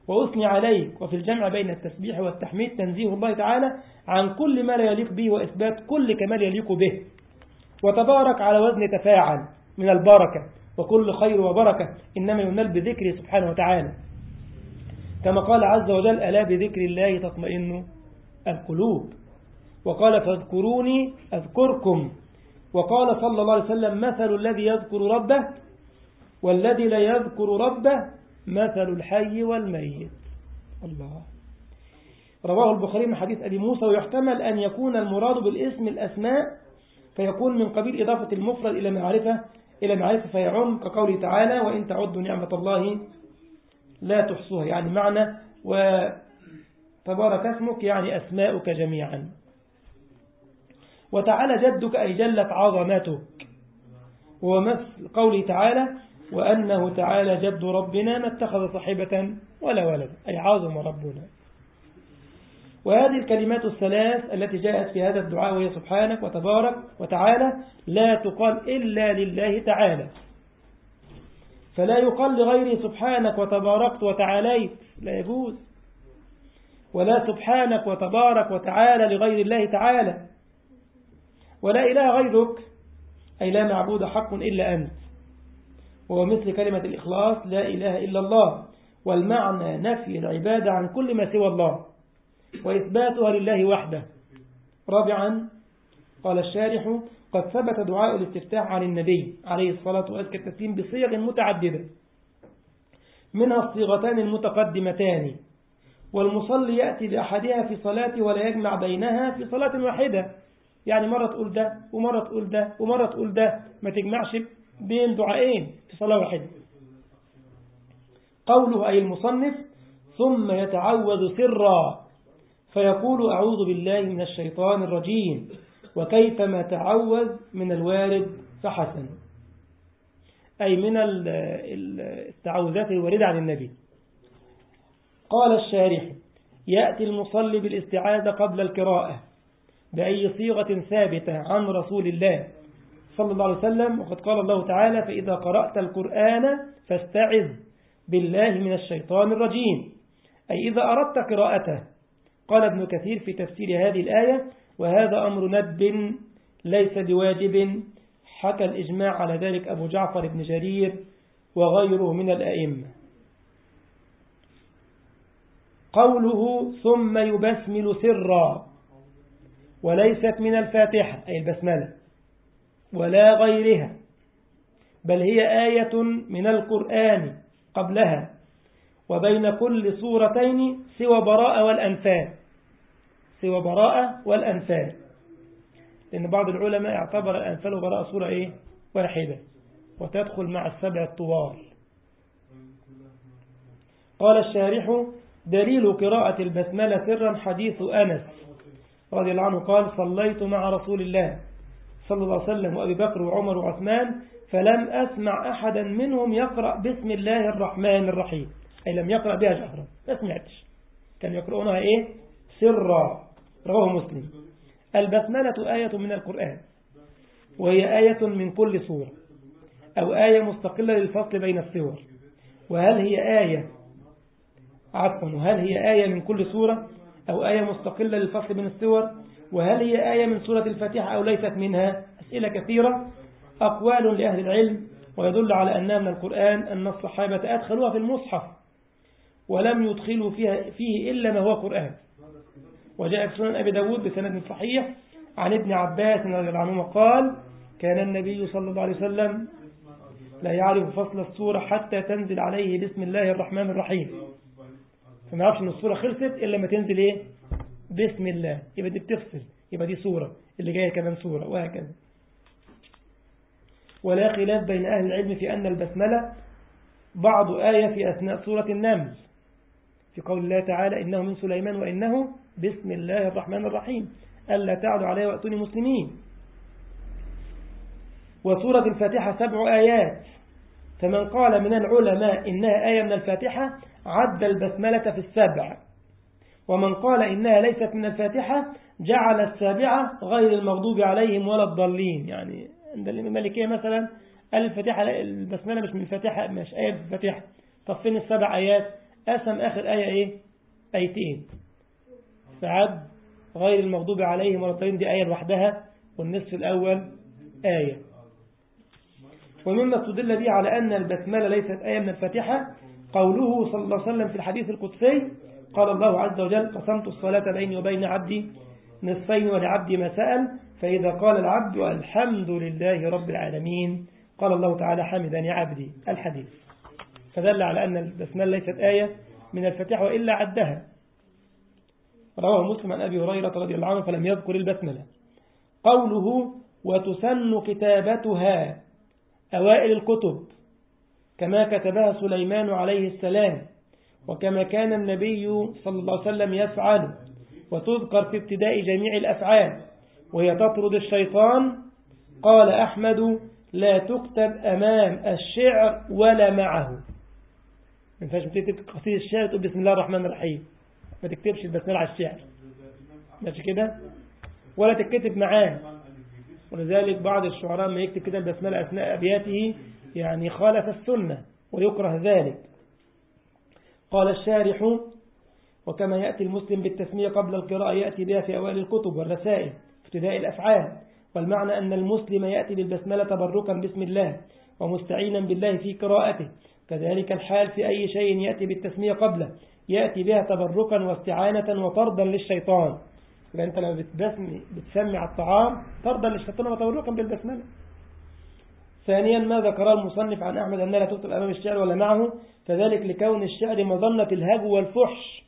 وأثني عليك وفي الجمع بين التسبيح والتحميد تنزيه الله تعالى عن كل ما لا يليق به وإثبات كل كمال يليق به وتبارك على وزن تفاعل من البركة وكل خير وبركة إنما ينال بذكره سبحانه وتعالى كما قال عز وجل ألا بذكر الله تطمئن القلوب وقال فاذكروني أذكركم وقال صلى الله عليه وسلم مثل الذي يذكر ربه والذي لا يذكر ربه مثل الحي والميت الله رواه البخاري من حديث أبي موسى ويحتمل أن يكون المراد بالاسم الأسماء فيكون من قبيل إضافة المفرد إلى معرفة إلى معرفة فيعم كقوله تعالى وإن تعدوا نعمة الله لا تحصوها يعني معنى وتبارك اسمك يعني أسماؤك جميعا وتعالى جدك أي جلت عظمتك ومثل قوله تعالى وأنه تعالى جد ربنا ما اتخذ صاحبة ولا ولد أي عظم ربنا وهذه الكلمات الثلاث التي جاءت في هذا الدعاء وهي سبحانك وتبارك وتعالى لا تقال إلا لله تعالى فلا يقال لغيره سبحانك وتباركت وتعاليت لا يجوز ولا سبحانك وتبارك وتعالى لغير الله تعالى ولا إله غيرك أي لا معبود حق إلا أنت وهو مثل كلمة الإخلاص لا إله إلا الله والمعنى نفي العبادة عن كل ما سوى الله وإثباتها لله وحده رابعا قال الشارح قد ثبت دعاء الاستفتاح عن النبي عليه الصلاة والسلام التسليم بصيغ متعددة منها الصيغتان المتقدمتان والمصلي يأتي بأحدها في صلاته ولا يجمع بينها في صلاة واحدة يعني مرة تقول ده ومرة تقول ده ومرة تقول ده ما تجمعش بين دعائين في صلاة واحدة قوله أي المصنف ثم يتعوذ سرا فيقول أعوذ بالله من الشيطان الرجيم وكيفما تعوذ من الوارد فحسن أي من التعوذات الواردة عن النبي قال الشارح يأتي المصلي بالاستعاذة قبل القراءة بأي صيغة ثابتة عن رسول الله صلى الله عليه وسلم وقد قال الله تعالى فإذا قرأت القرآن فاستعذ بالله من الشيطان الرجيم أي إذا أردت قراءته قال ابن كثير في تفسير هذه الآية وهذا أمر ندب ليس بواجب حكى الإجماع على ذلك أبو جعفر بن جرير وغيره من الأئمة قوله ثم يبسمل سرا وليست من الفاتحة أي البسملة ولا غيرها بل هي آية من القرآن قبلها وبين كل صورتين سوى براءة والأنفال سوى براءة والأنفال لأن بعض العلماء اعتبر الأنفال وبراءة صورة إيه؟ واحدة وتدخل مع السبع الطوال قال الشارح دليل قراءة البسملة سرا حديث أنس رضي الله عنه قال صليت مع رسول الله صلى الله عليه وسلم وأبي بكر وعمر وعثمان فلم أسمع أحدا منهم يقرأ بسم الله الرحمن الرحيم أي لم يقرأ بها جهرا ما سمعتش كانوا يقرؤونها إيه سرا رواه مسلم البسملة آية من القرآن وهي آية من كل سورة أو آية مستقلة للفصل بين السور وهل هي آية عفوا وهل هي آية من كل سورة أو آية مستقلة للفصل بين السور وهل هي آية من سورة الفاتحة أو ليست منها أسئلة كثيرة أقوال لأهل العلم ويدل على أنها من القرآن أن الصحابة أدخلوها في المصحف ولم يدخلوا فيها فيه إلا ما هو قرآن وجاء في سنن أبي داود بسند صحيح عن ابن عباس رضي الله عنهما قال كان النبي صلى الله عليه وسلم لا يعرف فصل السورة حتى تنزل عليه بسم الله الرحمن الرحيم فما يعرفش ان السورة خلصت إلا ما تنزل إيه بسم الله يبقى دي بتفصل يبقى دي سورة اللي جاية كمان سورة وهكذا ولا خلاف بين أهل العلم في أن البسملة بعض آية في أثناء سورة النمل في قول الله تعالى إنه من سليمان وإنه بسم الله الرحمن الرحيم ألا تعدوا عليه وأتوني مسلمين وسورة الفاتحة سبع آيات فمن قال من العلماء إنها آية من الفاتحة عد البسملة في السبع ومن قال إنها ليست من الفاتحة جعل السابعة غير المغضوب عليهم ولا الضالين يعني عند الملكية مثلا قال الفاتحة البسملة مش من الفاتحة مش آية من الفاتحة طب فين السبع آيات قسم آخر آية إيه آيتين فعد غير المغضوب عليهم ولا الضالين دي آية لوحدها والنصف الأول آية ومما استدل به على أن البسملة ليست آية من الفاتحة قوله صلى الله عليه وسلم في الحديث القدسي قال الله عز وجل قسمت الصلاة بيني وبين عبدي نصفين ولعبدي ما سأل فإذا قال العبد الحمد لله رب العالمين قال الله تعالى حمدني عبدي الحديث فدل على أن البسملة ليست آية من الفاتحة وإلا عدها رواه مسلم عن أبي هريرة رضي الله عنه فلم يذكر البسملة قوله وتسن كتابتها أوائل الكتب كما كتبها سليمان عليه السلام وكما كان النبي صلى الله عليه وسلم يفعل وتذكر في ابتداء جميع الأفعال وهي تطرد الشيطان قال أحمد لا تكتب أمام الشعر ولا معه ما ينفعش تكتب قصيدة الشعر تقول بسم الله الرحمن الرحيم ما تكتبش البسملة على الشعر ماشي كده ولا تكتب معاه ولذلك بعض الشعراء ما يكتب كده البسملة أثناء أبياته يعني خالف السنة ويكره ذلك قال الشارح وكما يأتي المسلم بالتسمية قبل القراءة يأتي بها في أوائل الكتب والرسائل ابتداء الأفعال والمعنى أن المسلم يأتي بالبسملة تبركا باسم الله ومستعينا بالله في قراءته كذلك الحال في أي شيء يأتي بالتسمية قبله يأتي بها تبركا واستعانة وطردا للشيطان لأن أنت لما بتسمي بتسمي على الطعام طردا للشيطان وتبركا بالبسملة ثانيا ما ذكر المصنف عن أحمد أنها لا تكتب أمام الشعر ولا معه فذلك لكون الشعر مظنة الهجو والفحش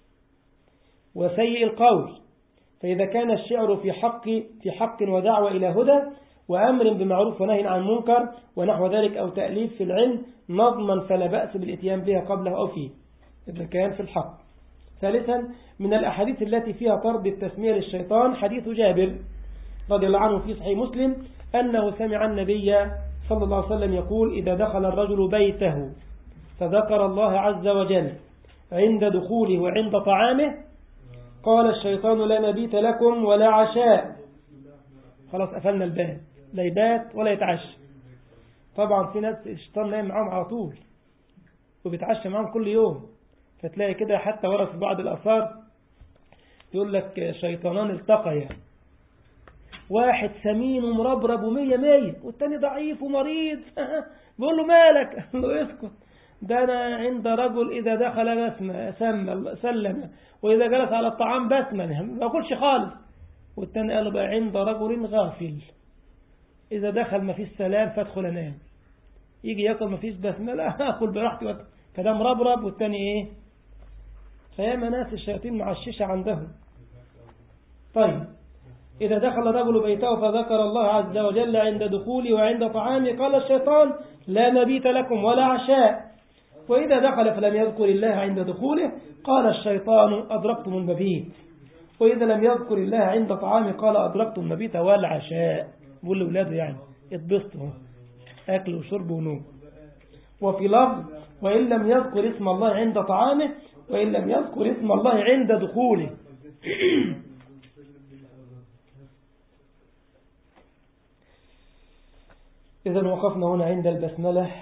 وسيء القول فإذا كان الشعر في حق في حق ودعوة إلى هدى وأمر بمعروف ونهي عن منكر ونحو ذلك أو تأليف في العلم نظما فلا بأس بالإتيان بها قبله أو فيه إذا كان في الحق ثالثا من الأحاديث التي فيها طرد التسمية للشيطان حديث جابر رضي الله عنه في صحيح مسلم أنه سمع النبي صلى الله عليه وسلم يقول إذا دخل الرجل بيته فذكر الله عز وجل عند دخوله وعند طعامه قال الشيطان لا مبيت لكم ولا عشاء خلاص قفلنا الباب لا يبات ولا يتعشى طبعا في ناس الشيطان نايم معاهم على طول وبيتعشى معاهم كل يوم فتلاقي كده حتى ورا في بعض الآثار يقول لك شيطانان التقيا واحد سمين ومربرب ومية مية والتاني ضعيف ومريض بيقول له مالك قال له اسكت ده أنا عند رجل إذا دخل بسمة سمى سلم وإذا جلس على الطعام بسمة ما أقولش خالص والتاني قال بقى عند رجل غافل إذا دخل ما فيش سلام فادخل أنام يجي ياكل ما فيش بسمة لا أكل براحتي وأكل فده مربرب والتاني إيه فياما ناس الشياطين معششة عندهم طيب إذا دخل الرجل بيته فذكر الله عز وجل عند دخوله وعند طعامه قال الشيطان لا مبيت لكم ولا عشاء وإذا دخل فلم يذكر الله عند دخوله قال الشيطان أدركتم المبيت وإذا لم يذكر الله عند طعامه قال أدركتم المبيت والعشاء بقول لأولاده يعني اتبسطوا أكل وشرب ونوم وفي لفظ وإن لم يذكر اسم الله عند طعامه وإن لم يذكر اسم الله عند دخوله إذا وقفنا هنا عند البسملة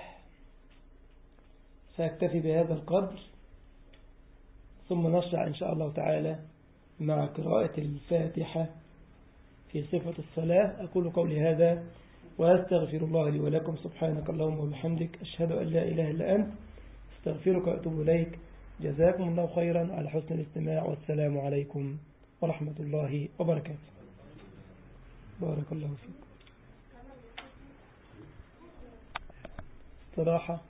سأكتفي بهذا القدر ثم نشرع إن شاء الله تعالى مع قراءة الفاتحة في صفة الصلاة أقول قولي هذا وأستغفر الله لي ولكم سبحانك اللهم وبحمدك أشهد أن لا إله إلا أنت استغفرك وأتوب إليك جزاكم الله خيرا على حسن الاستماع والسلام عليكم ورحمة الله وبركاته بارك الله فيكم استراحة